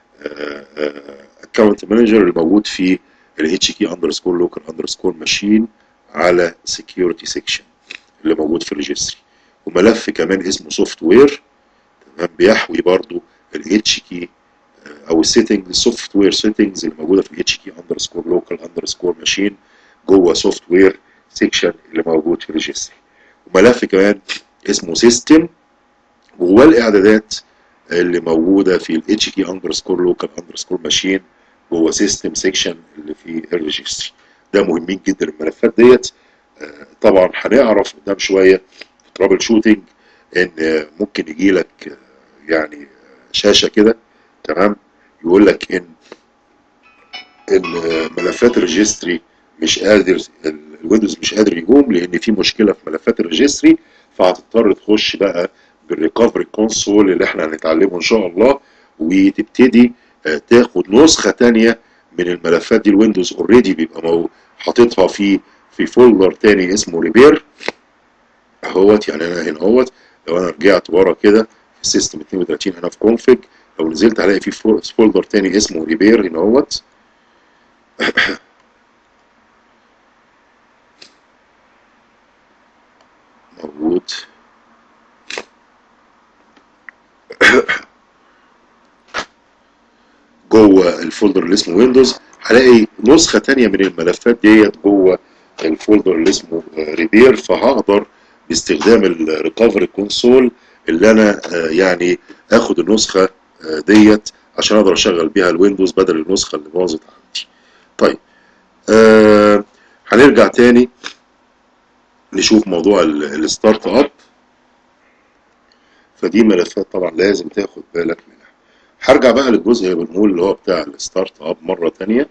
اكونت مانجر اللي موجود في الاتش كي اندرسكور لوكال اندرسكور ماشين على سكيورتي سيكشن اللي موجود في الريجستري وملف كمان اسمه سوفت وير تمام بيحوي برضو الاتش كي او السيتنج السوفت وير سيتنجز اللي موجوده في الاتش كي اندرسكور لوكال اندرسكور ماشين جوه سوفت وير سيكشن اللي موجود في الريجستري وملف كمان اسمه سيستم جواه الاعدادات اللي موجوده في الاتش كي اندرسكور لوكال اندرسكور ماشين جوه سيستم سيكشن اللي في الريجستري ده مهمين جدا الملفات ديت طبعا هنعرف قدام شويه في ترابل شوتنج ان ممكن يجي لك يعني شاشه كده تمام يقول لك ان ان ملفات الريجستري مش قادر الويندوز مش قادر يقوم لان في مشكله في ملفات الريجستري فهتضطر تخش بقى بالريكفري كونسول اللي احنا هنتعلمه ان شاء الله وتبتدي تاخد نسخه ثانيه من الملفات دي الويندوز اوريدي بيبقى حاططها في في فولدر تاني اسمه ريبير اهوت يعني انا هنا اهوت لو انا رجعت ورا كده في السيستم 32 انا في كونفج لو نزلت هلاقي في فولدر تاني اسمه ريبير هنا اهوت موجود جوه الفولدر اللي اسمه ويندوز هلاقي نسخه تانية من الملفات ديت جوه الفولدر اللي اسمه ريبير فهقدر باستخدام الريكفري كونسول اللي انا يعني اخد النسخه ديت عشان اقدر اشغل بيها الويندوز بدل النسخه اللي باظت عندي. طيب آه هنرجع تاني نشوف موضوع الستارت اب فدي ملفات طبعا لازم تاخد بالك منها. هرجع بقى للجزء اللي بنقول اللي هو بتاع الستارت اب مره تانية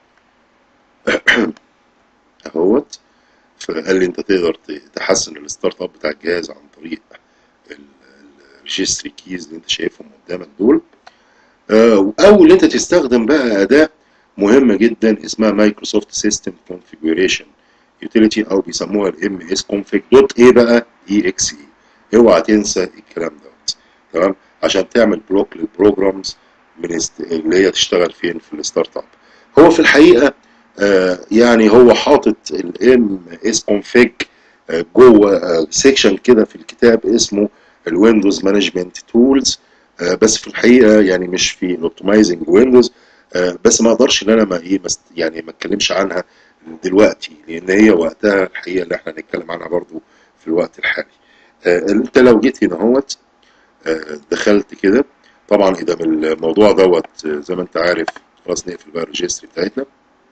اهوت فقال لي انت تقدر تحسن الستارت اب بتاع الجهاز عن طريق الريجستري كيز اللي انت شايفهم قدامك دول او اللي انت تستخدم بقى اداه مهمه جدا اسمها مايكروسوفت سيستم كونفيجريشن يوتيليتي او بيسموها الام اس كونفيج دوت ايه بقى اي اكس اي اوعى تنسى الكلام دوت تمام عشان تعمل بلوك للبروجرامز من اللي هي تشتغل فين في الستارت اب هو في الحقيقه آه يعني هو حاطط الام اس كونفيج آه جوه آه سيكشن كده في الكتاب اسمه الويندوز مانجمنت تولز بس في الحقيقه يعني مش في الاوبتمايزنج ويندوز بس ما اقدرش ان انا ما ايه يعني ما اتكلمش عنها دلوقتي لان هي وقتها الحقيقه اللي احنا هنتكلم عنها برضو في الوقت الحالي انت لو جيت هنا اهوت دخلت كده طبعا اذا الموضوع دوت زي ما انت عارف خلاص نقفل بقى الريجستري بتاعتنا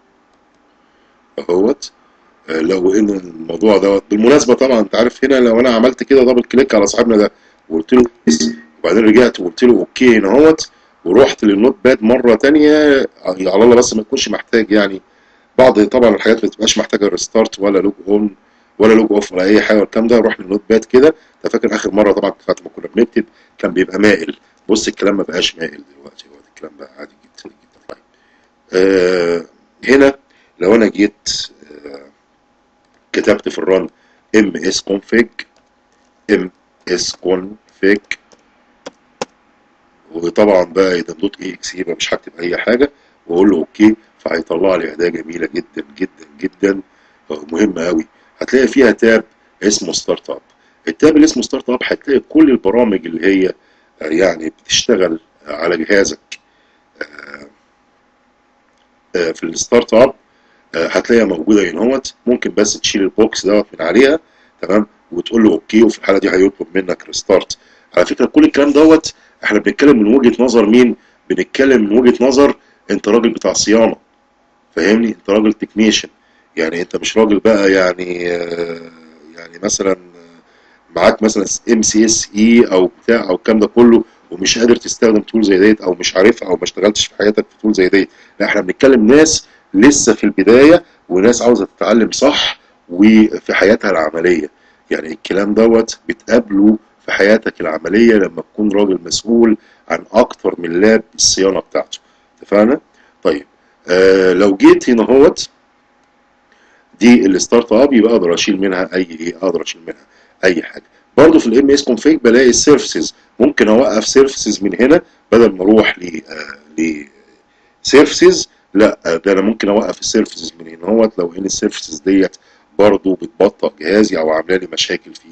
اهوت لو ان الموضوع دوت بالمناسبه طبعا انت عارف هنا لو انا عملت كده دبل كليك على صاحبنا ده وقلت له وبعدين رجعت وقلت له اوكي هنا اهوت ورحت للنوت باد مره ثانيه على الله بس ما تكونش محتاج يعني بعض طبعا الحاجات ما بتبقاش محتاجه ريستارت ولا لوج اون ولا لوج اوف ولا اي حاجه والكلام ده روح للنوت باد كده انت فاكر اخر مره طبعا ساعه ما كنا بنكتب كان بيبقى مائل بص الكلام ما بقاش مائل دلوقتي هو الكلام بقى عادي جدا جدا طيب آه هنا لو انا جيت آه كتبت في الرن ام اس كونفيج ام اس كونفيج وطبعا بقى اذا دوت اي اكس يبقى مش هكتب اي حاجه واقول له اوكي فهيطلع لي اداه جميله جدا جدا جدا مهمه قوي هتلاقي فيها تاب اسمه ستارت اب التاب اللي اسمه ستارت اب هتلاقي كل البرامج اللي هي يعني بتشتغل على جهازك في الستارت اب هتلاقيها موجوده هنا اهوت ممكن بس تشيل البوكس دوت من عليها تمام وتقول له اوكي وفي الحاله دي هيطلب منك ريستارت على فكره كل الكلام دوت احنا بنتكلم من وجهه نظر مين؟ بنتكلم من وجهه نظر انت راجل بتاع صيانه فاهمني؟ انت راجل تكنيشن يعني انت مش راجل بقى يعني يعني مثلا معاك مثلا ام سي اس اي او بتاع او الكلام ده كله ومش قادر تستخدم تول زي ديت او مش عارفها او ما اشتغلتش في حياتك في تول زي ديت لا احنا بنتكلم ناس لسه في البدايه وناس عاوزه تتعلم صح وفي حياتها العمليه يعني الكلام دوت بتقابله في حياتك العمليه لما تكون راجل مسؤول عن اكتر من لاب الصيانه بتاعته اتفقنا؟ طيب آه لو جيت هنا اهوت دي الستارت اب يبقى اقدر اشيل منها اي ايه اقدر اشيل منها اي حاجه برضه في الام اس كونفيج بلاقي السيرفيسز ممكن اوقف سيرفيسز من هنا بدل ما اروح ل ل سيرفيسز لا ده انا ممكن اوقف السيرفيسز من هنا اهوت لو ان السيرفيسز ديت برضه بتبطئ جهازي او عامله لي مشاكل في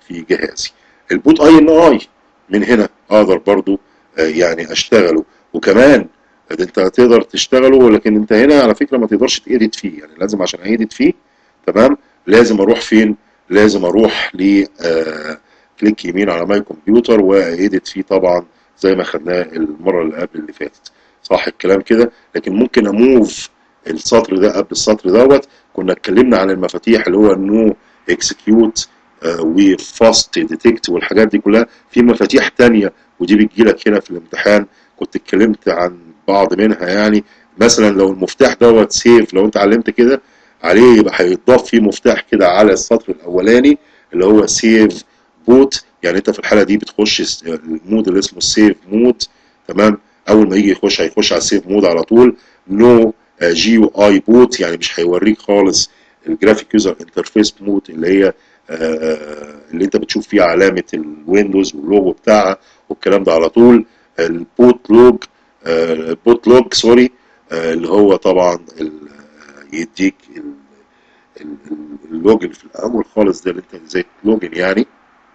في جهازي البوت اي ان اي من هنا اقدر برضو آه، يعني اشتغله وكمان ده انت تقدر تشتغله ولكن انت هنا على فكره ما تقدرش تأديت فيه يعني لازم عشان ايديت فيه تمام لازم اروح فين لازم اروح ل آه، كليك يمين على ماي كمبيوتر وايديت فيه طبعا زي ما خدناه المره اللي قبل اللي فاتت صح الكلام كده لكن ممكن اموف السطر ده قبل السطر دوت كنا اتكلمنا عن المفاتيح اللي هو نو اكسكيوت وفاست ديتكت والحاجات دي كلها في مفاتيح تانية ودي بتجي لك هنا في الامتحان كنت اتكلمت عن بعض منها يعني مثلا لو المفتاح دوت سيف لو انت علمت كده عليه يبقى هيتضاف فيه مفتاح كده على السطر الاولاني اللي هو سيف بوت يعني انت في الحاله دي بتخش س- المود اللي اسمه سيف مود تمام اول ما يجي يخش هيخش على السيف مود على طول نو جي يو اي بوت يعني مش هيوريك خالص الجرافيك يوزر انترفيس مود اللي هي آه، اللي انت بتشوف فيها علامه الويندوز واللوجو بتاعها والكلام ده على طول البوت لوج آه، البوت لوج سوري آه، اللي هو طبعا ال- آه، يديك ال- ال- ال- اللوجن في الاول خالص ده اللي انت زي لوجن يعني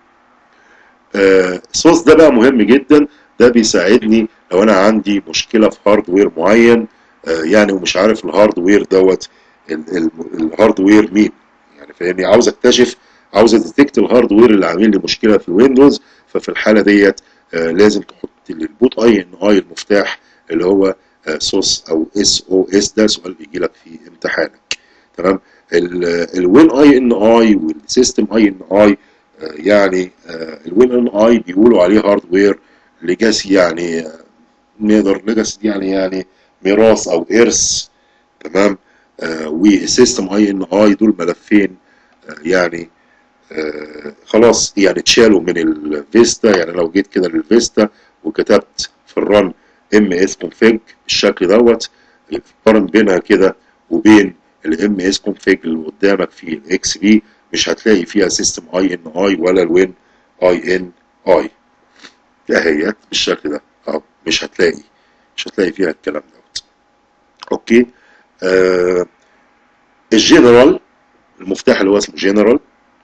آه، الصوص ده بقى مهم جدا ده بيساعدني لو انا عندي مشكله في هاردوير معين آه، يعني ومش عارف الهاردوير دوت ال- ال- الهاردوير مين يعني فاهمني عاوز اكتشف عاوز اديتكت الهاردوير اللي عامل لي مشكله في الويندوز ففي الحاله ديت آه، لازم تحط لي البوت اي ان اي المفتاح اللي هو سوس او اس او اس ده سؤال بيجي لك في امتحانك تمام الوين اي ان اي والسيستم اي ان اي يعني الوين ان اي بيقولوا عليه هاردوير ليجاسي يعني آه، نقدر ليجاسي يعني يعني ميراث او ارث تمام آه والسيستم اي ان اي دول ملفين آه يعني آه خلاص يعني اتشالوا من الفيستا يعني لو جيت كده للفيستا وكتبت في الرن ام اس config بالشكل دوت قارن بينها كده وبين الام اس config اللي قدامك في الاكس بي مش هتلاقي فيها سيستم اي ان اي ولا الوين اي ان اي اهيت بالشكل ده اهو مش هتلاقي مش هتلاقي فيها الكلام دوت اوكي آه الجنرال المفتاح اللي هو اسمه جنرال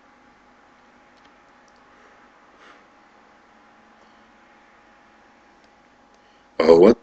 اهوت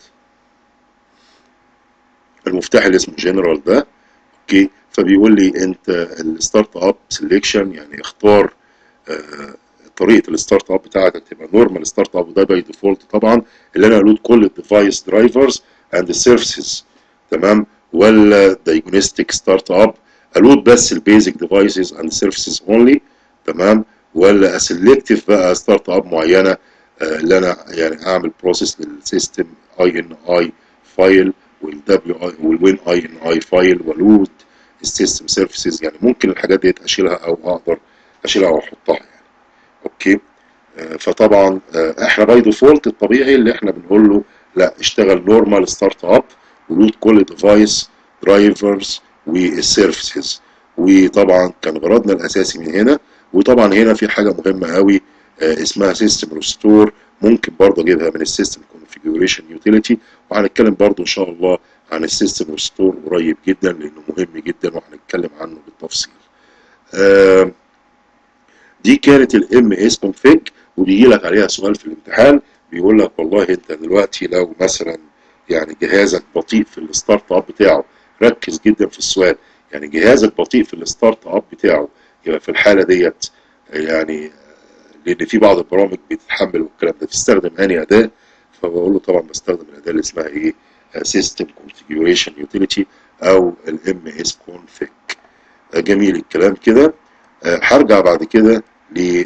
المفتاح اللي اسمه جنرال ده اوكي فبيقول لي انت الستارت اب سelection يعني اختار آه طريقه الستارت اب بتاعتك تبقى نورمال ستارت اب وده باي ديفولت طبعا اللي انا الود كل الديفايس درايفرز اند سيرفيسز تمام ولا دايجنوستيك ستارت اب الود بس البيزك ديفايسز اند سيرفيسز اونلي تمام ولا اسلكتيف بقى ستارت اب معينه آه اللي انا يعني اعمل بروسيس للسيستم اي ان اي فايل والدبليو اي والوين اي ان اي فايل ولود السيستم سيرفيسز يعني ممكن الحاجات ديت اشيلها او اقدر اشيلها او احطها يعني اوكي آه فطبعا آه احنا باي ديفولت الطبيعي اللي احنا بنقول له لا اشتغل نورمال ستارت اب ولود كل ديفايس درايفرز والسيرفيسز وطبعا كان غرضنا الاساسي من هنا وطبعا هنا في حاجه مهمه قوي آه اسمها سيستم ريستور ممكن برضه اجيبها من السيستم كونفيجريشن يوتيليتي وهنتكلم برضه ان شاء الله عن السيستم ريستور قريب جدا لانه مهم جدا وهنتكلم عنه بالتفصيل. آه دي كانت الام اس config وبيجي لك عليها سؤال في الامتحان بيقول لك والله انت دلوقتي لو مثلا يعني جهازك بطيء في الستارت اب بتاعه ركز جدا في السؤال يعني جهازك بطيء في الستارت اب بتاعه يبقى في الحاله ديت يعني لان في بعض البرامج بتتحمل والكلام ده تستخدم انهي اداه فبقول له طبعا بستخدم الاداه اللي اسمها ايه سيستم كونفيجريشن يوتيليتي او الام اس كونفيج جميل الكلام كده هرجع بعد كده ل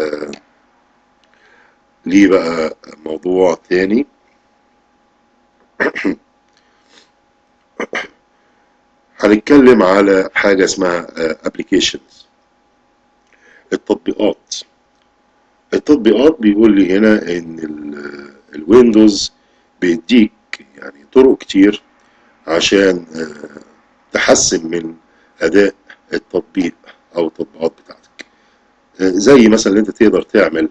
ليه بقى موضوع تاني هنتكلم على حاجة اسمها ابلكيشنز التطبيقات التطبيقات بيقول لي هنا ان الويندوز بيديك يعني طرق كتير عشان تحسن من اداء التطبيق او التطبيقات بتاعتك زي مثلا اللي انت تقدر تعمل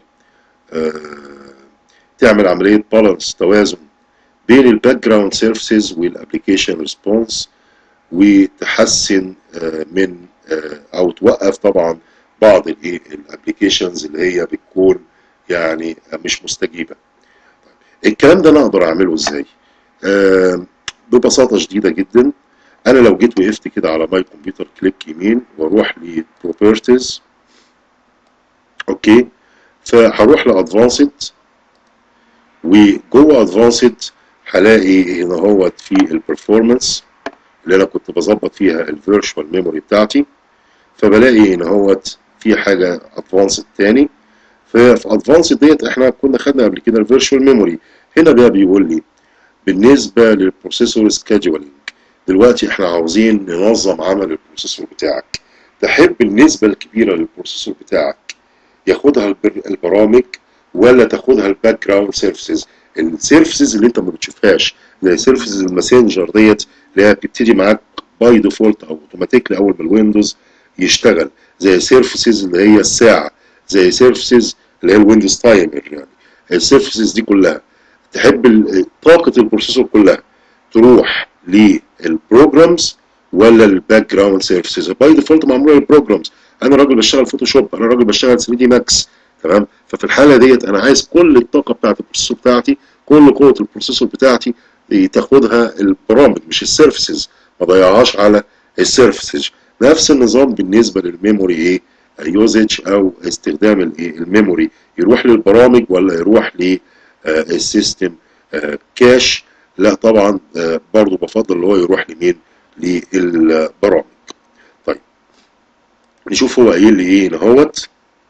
تعمل عمليه بالانس توازن بين الباك جراوند سيرفيسز والابلكيشن ريسبونس وتحسن من او توقف طبعا بعض الايه الابلكيشنز اللي هي بتكون يعني مش مستجيبه الكلام ده انا اقدر اعمله ازاي آه ببساطه شديده جدا انا لو جيت وقفت كده على ماي كمبيوتر كليك يمين واروح لبروبرتيز اوكي فهروح لادفانسد وجوه ادفانسد هلاقي هنا هوت في البرفورمانس اللي انا كنت بظبط فيها الفيرتشوال ميموري بتاعتي فبلاقي هنا هوت في حاجه ادفانسد تاني ففي ادفانسد ديت احنا كنا خدنا قبل كده الفيرتشوال ميموري هنا بقى بيقول لي بالنسبه للبروسيسور سكادجولينج دلوقتي احنا عاوزين ننظم عمل البروسيسور بتاعك تحب النسبه الكبيره للبروسيسور بتاعك ياخدها البرامج ولا تاخدها الباك جراوند سيرفيسز السيرفيسز اللي انت ما بتشوفهاش زي سيرفيسز الماسنجر ديت اللي هي بتبتدي معاك باي ديفولت او اوتوماتيكلي اول ما الويندوز يشتغل زي سيرفيسز اللي هي الساعه زي سيرفيسز اللي هي الويندوز تايمر يعني السيرفيسز دي كلها تحب طاقه البروسيسور كلها تروح للبروجرامز ولا الباك جراوند سيرفيسز باي ديفولت معموله للبروجرامز انا راجل بشتغل فوتوشوب انا راجل بشتغل 3 دي ماكس تمام ففي الحاله ديت انا عايز كل الطاقه بتاعت البروسيسور بتاعتي كل قوه البروسيسور بتاعتي تاخدها البرامج مش السيرفيسز ما ضيعهاش على السيرفيسز نفس النظام بالنسبه للميموري ايه يوزج او استخدام الايه الميموري يروح للبرامج ولا يروح للسيستم كاش لا طبعا برضو بفضل اللي هو يروح لمين للبرامج طيب نشوف هو قايل لي ايه اهوت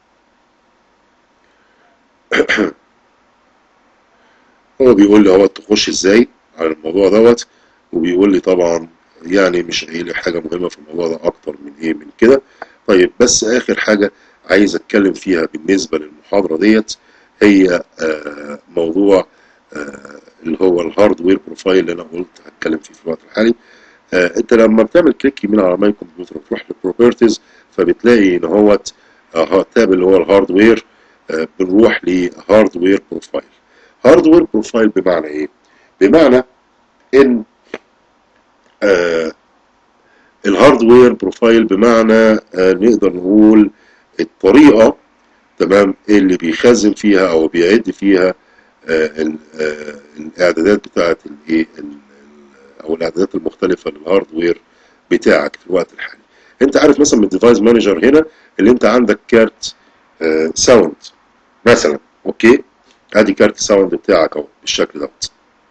هو بيقول لي هو تخش ازاي على الموضوع دوت وبيقول لي طبعا يعني مش قايل لي حاجه مهمه في الموضوع ده اكتر من ايه من كده طيب بس اخر حاجه عايز اتكلم فيها بالنسبه للمحاضره ديت هي آه موضوع آه اللي هو الهاردوير بروفايل اللي انا قلت هتكلم فيه في الوقت الحالي آه انت لما بتعمل كليك يمين على ماي كمبيوتر وتروح للبروبرتيز فبتلاقي ان هو تاب اللي هو الهاردوير بنروح لهاردوير بروفايل هاردوير بروفايل بمعنى ايه بمعنى ان آه الهاردوير بروفايل بمعنى آه نقدر نقول الطريقه تمام اللي بيخزن فيها او بيعد فيها آه الاعدادات بتاعه الايه او الاعدادات المختلفه للهاردوير بتاعك في الوقت الحالي انت عارف مثلا من الديفايس مانجر هنا اللي انت عندك كارت ساوند مثلا اوكي ادي كارت الساوند بتاعك اهو بالشكل دوت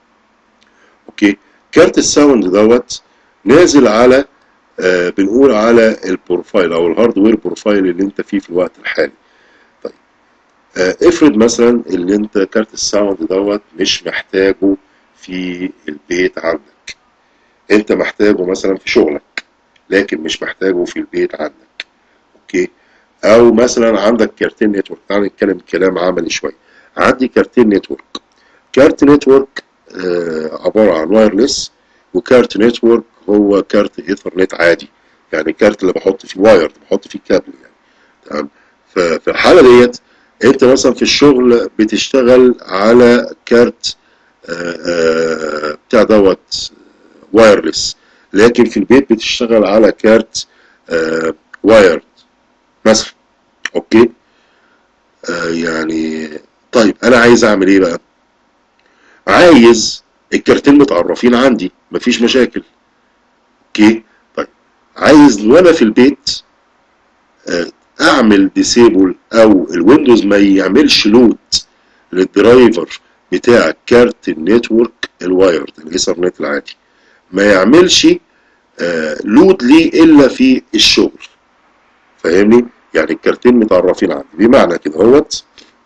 اوكي كارت الساوند دوت نازل على آه بنقول على البروفايل او الهاردوير بروفايل اللي انت فيه في الوقت الحالي طيب آه افرض مثلا اللي انت كارت الساوند دوت مش محتاجه في البيت عندك انت محتاجه مثلا في شغلك لكن مش محتاجه في البيت عندك اوكي او مثلا عندك كارتين نتورك تعال نتكلم كلام عملي شويه عندي كارتين نتورك كارت نتورك آه عباره عن وايرلس وكارت نتورك هو كارت ايثرنت عادي يعني كارت اللي بحط فيه واير بحط فيه كابل يعني تمام ففي الحاله ديت انت مثلا في الشغل بتشتغل على كارت آه آه بتاع دوت وايرلس لكن في البيت بتشتغل على كارت وايرد مثلا اوكي آه يعني طيب انا عايز اعمل ايه بقى عايز الكارتين متعرفين عندي مفيش مشاكل اوكي طيب عايز وانا في البيت آه اعمل ديسيبل او الويندوز ما يعملش لود للدرايفر بتاع كارت النتورك الوايرد الايثرنت العادي ما يعملش آه لود ليه الا في الشغل فاهمني يعني الكارتين متعرفين عندي بمعنى كده اهوت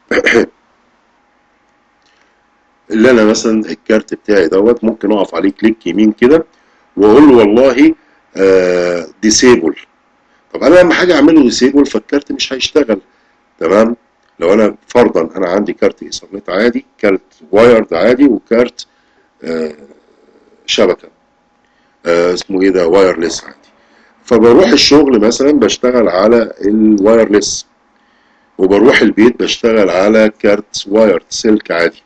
اللي انا مثلا الكارت بتاعي دوت ممكن اقف عليه كليك يمين كده واقول له والله آه ديسيبل طب انا لما حاجه اعمل له ديسيبل فالكارت مش هيشتغل تمام لو انا فرضا انا عندي كارت ايثرنت عادي كارت وايرد عادي وكارت آه شبكه آه اسمه ايه ده وايرلس عادي فبروح الشغل مثلا بشتغل على الوايرلس وبروح البيت بشتغل على كارت وايرد سلك عادي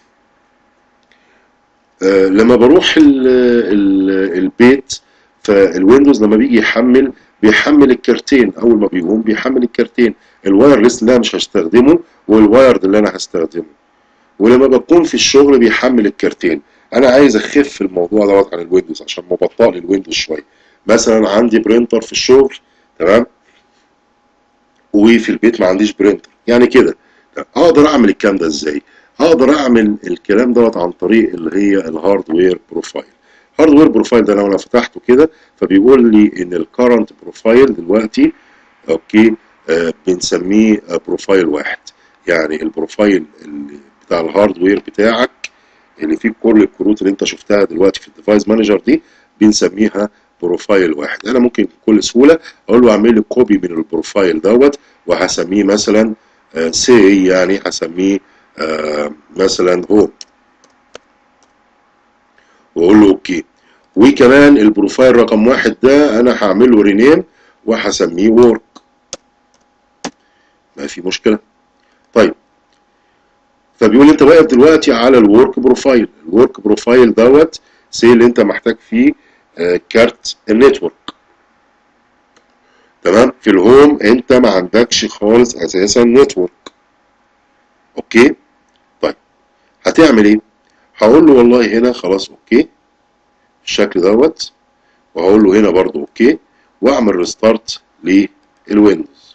آه لما بروح ال ال البيت فالويندوز لما بيجي يحمل بيحمل الكارتين اول ما بيقوم بيحمل الكارتين الوايرلس اللي انا مش هستخدمه والوايرد اللي انا هستخدمه ولما بكون في الشغل بيحمل الكارتين انا عايز اخف الموضوع دوت عن الويندوز عشان مبطئ لي الويندوز شويه مثلا عندي برينتر في الشغل تمام وفي البيت ما عنديش برينتر يعني كده اقدر اعمل الكلام ده ازاي اقدر اعمل الكلام دوت عن طريق اللي هي الهاردوير بروفايل الهاردوير بروفايل ده لو انا فتحته كده فبيقول لي ان الكرنت بروفايل دلوقتي اوكي آه بنسميه آه بروفايل واحد يعني البروفايل اللي بتاع الهاردوير بتاعك اللي فيه كل الكروت اللي انت شفتها دلوقتي في الديفايس مانجر دي بنسميها بروفايل واحد انا ممكن بكل سهوله اقول له اعمل لي كوبي من البروفايل دوت وهسميه مثلا آه سي يعني هسميه آه مثلا هوم واقول له اوكي وكمان البروفايل رقم واحد ده انا هعمل له رينيم وهسميه وورك ما في مشكله طيب فبيقول انت واقف دلوقتي على الورك بروفايل الورك بروفايل دوت سي اللي انت محتاج فيه آه كارت النتورك تمام في الهوم انت ما عندكش خالص اساسا نتورك اوكي طيب هتعمل ايه هقول له والله هنا خلاص اوكي بالشكل دوت وهقول له هنا برضو اوكي واعمل ريستارت للويندوز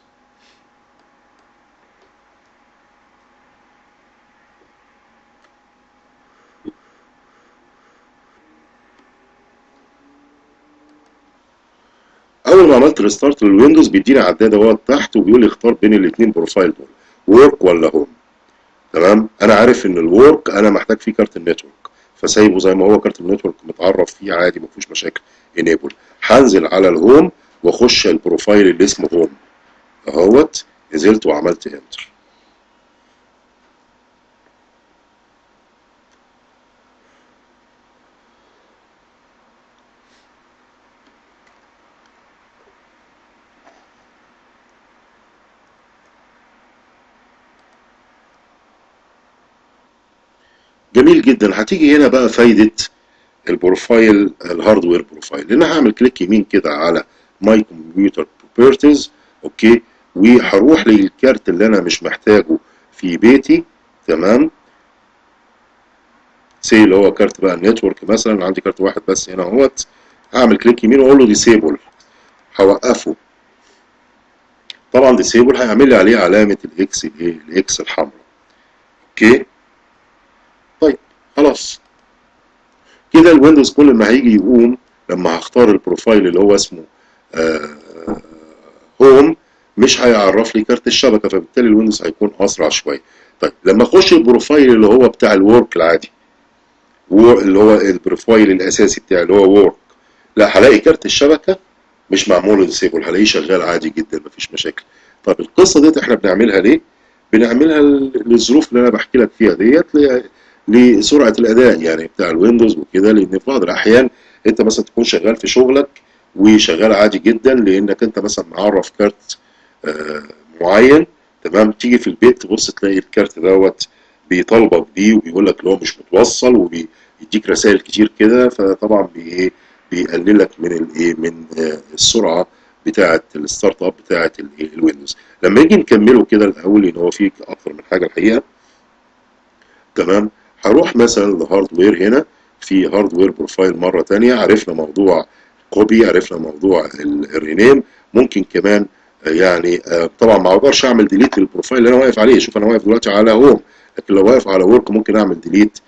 اول ما عملت ريستارت للويندوز بيديني عداد اهوت تحت وبيقول لي اختار بين الاثنين بروفايل دول ورك ولا هوم تمام انا عارف ان الورك انا محتاج فيه كارت النتورك فسايبه زي ما هو كارت النتورك متعرف فيه عادي ما فيهوش مشاكل انيبل هنزل على الهوم واخش البروفايل اللي اسمه هوم اهوت نزلت وعملت انتر جميل جدا هتيجي هنا بقى فايدة البروفايل الهاردوير بروفايل لان هعمل كليك يمين كده على ماي كمبيوتر بروبرتيز اوكي وهروح للكارت اللي انا مش محتاجه في بيتي تمام سي اللي هو كارت بقى النتورك مثلا عندي كارت واحد بس هنا اهوت هعمل كليك يمين واقول له ديسيبل هوقفه طبعا ديسيبل هيعمل لي عليه علامه الاكس الايه الاكس الحمراء اوكي طيب خلاص كده الويندوز كل ما هيجي يقوم لما هختار البروفايل اللي هو اسمه آه هوم مش هيعرف لي كارت الشبكه فبالتالي الويندوز هيكون اسرع شويه طيب لما اخش البروفايل اللي هو بتاع الورك العادي اللي هو البروفايل الاساسي بتاعي اللي هو وورك لا هلاقي كارت الشبكه مش معمول له ديسيبل هلاقيه شغال عادي جدا مفيش مشاكل طب القصه ديت احنا بنعملها ليه بنعملها للظروف اللي انا بحكي لك فيها ديت لسرعه الاداء يعني بتاع الويندوز وكده لان في بعض الاحيان انت مثلا تكون شغال في شغلك وشغال عادي جدا لانك انت مثلا معرف كارت آه معين تمام تيجي في البيت تبص تلاقي الكارت دوت بيطالبك بيه وبيقول لك اللي هو مش متوصل وبيديك رسائل كتير كده فطبعا بي بيقلل لك من الايه من آه السرعه بتاعه الستارت اب بتاعه الويندوز لما يجي نكمله كده الاول لان هو فيه اكتر من حاجه الحقيقه تمام هروح مثلا لهاردوير هنا في هاردوير بروفايل مره تانية عرفنا موضوع كوبي عرفنا موضوع الرينيم ممكن كمان يعني طبعا ما اقدرش اعمل ديليت للبروفايل اللي انا واقف عليه شوف انا واقف دلوقتي على هوم لكن لو واقف على ورك ممكن اعمل ديليت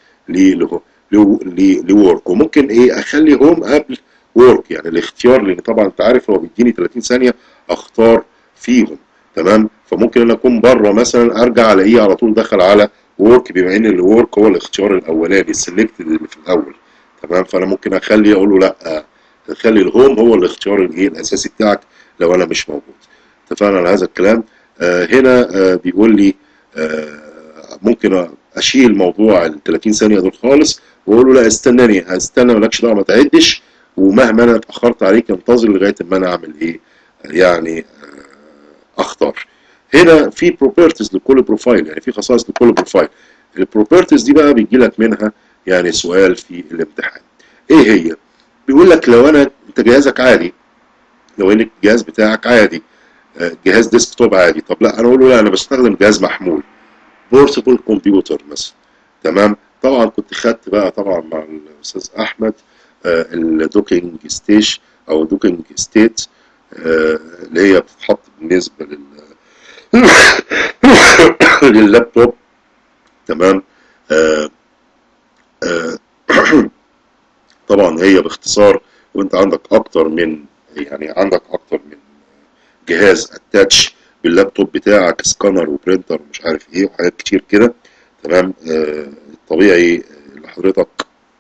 لورك وممكن ايه اخلي هوم قبل ورك يعني الاختيار لان طبعا انت عارف هو بيديني 30 ثانيه اختار فيهم تمام فممكن انا اكون بره مثلا ارجع الاقيه على طول دخل على ورك بما ان الورك هو الاختيار الاولاني السلكتد اللي في الاول تمام فانا ممكن اخلي اقول له لا خلي الهوم هو الاختيار الايه الاساسي بتاعك لو انا مش موجود اتفقنا على هذا الكلام آه هنا آه بيقول لي آه ممكن اشيل موضوع ال 30 ثانيه دول خالص واقول له لا استناني هستنى مالكش دعوه ما تعدش ومهما انا اتاخرت عليك انتظر لغايه ما انا اعمل ايه يعني اختار هنا في بروبرتيز لكل بروفايل يعني في خصائص لكل بروفايل البروبرتيز دي بقى بيجي لك منها يعني سؤال في الامتحان ايه هي بيقول لك لو انا انت جهازك عادي لو ان الجهاز بتاعك عادي آه، جهاز ديسكتوب عادي طب لا انا اقول له لا انا بستخدم جهاز محمول بورتبل كمبيوتر مثلا تمام طبعا كنت خدت بقى طبعا مع الاستاذ احمد آه، الدوكينج ستيش او دوكينج ستيت آه، اللي هي بتتحط بالنسبه لل لللابتوب تمام آه، آه، طبعا هي باختصار وانت عندك اكتر من يعني عندك اكتر من جهاز اتاتش باللابتوب بتاعك سكانر وبرينتر ومش عارف ايه وحاجات كتير كده تمام آه، الطبيعي اللي حضرتك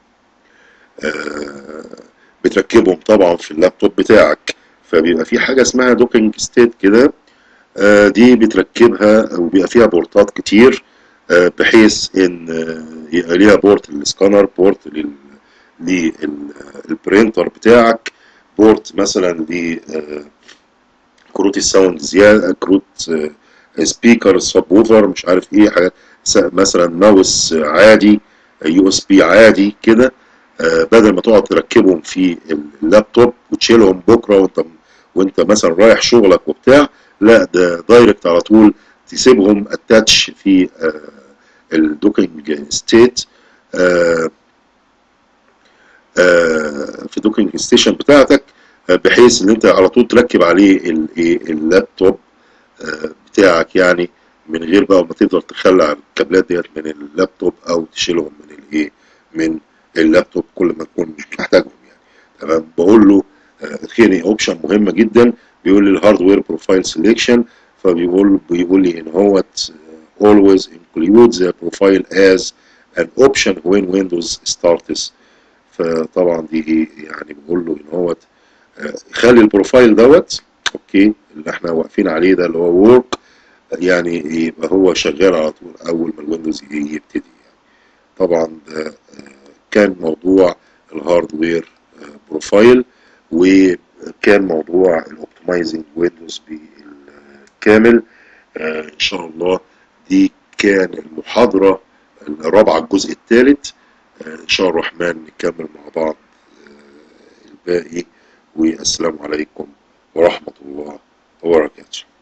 آه، بتركبهم طبعا في اللابتوب بتاعك فبيبقى في حاجه اسمها دوكينج ستيت كده آه، دي بتركبها وبيبقى فيها بورتات كتير آه، بحيث ان آه، يبقى ليها بورت للسكانر بورت لل للبرينتر بتاعك بورت مثلا ل آه، كروت الساوند زياده كروت سبيكر سب ووفر مش عارف ايه حاجات س- مثلا ماوس عادي يو اس بي عادي كده آه، بدل ما تقعد تركبهم في اللابتوب وتشيلهم بكره وانت وانت مثلا رايح شغلك وبتاع لا ده دايركت على طول تسيبهم اتاتش في آه، الدوكينج ستيت آه، آه، في دوكينج ستيشن بتاعتك آه، بحيث ان انت على طول تركب عليه ال- إيه، اللابتوب آه، بتاعك يعني من غير بقى ما تقدر تخلع الكابلات ديت من اللابتوب او تشيلهم من الايه من اللابتوب كل ما تكون مش محتاجهم يعني تمام بقول له ادخلني اوبشن مهمه جدا بيقول لي الهاردوير بروفايل سيلكشن فبيقول بيقول لي ان هو always include the profile as an option when Windows starts فطبعا دي يعني بقول له ان هو آه، خلي البروفايل دوت اوكي اللي احنا واقفين عليه ده اللي هو وورك يعني يبقى هو شغال على طول اول ما الويندوز يبتدي يعني طبعا ده آه، كان موضوع الهاردوير آه، بروفايل وكان موضوع الاوبتمايزنج ويندوز بالكامل آه، ان شاء الله دي كان المحاضرة الرابعة الجزء الثالث ان شاء الله الرحمن نكمل مع بعض آه، الباقي والسلام عليكم ورحمة الله وبركاته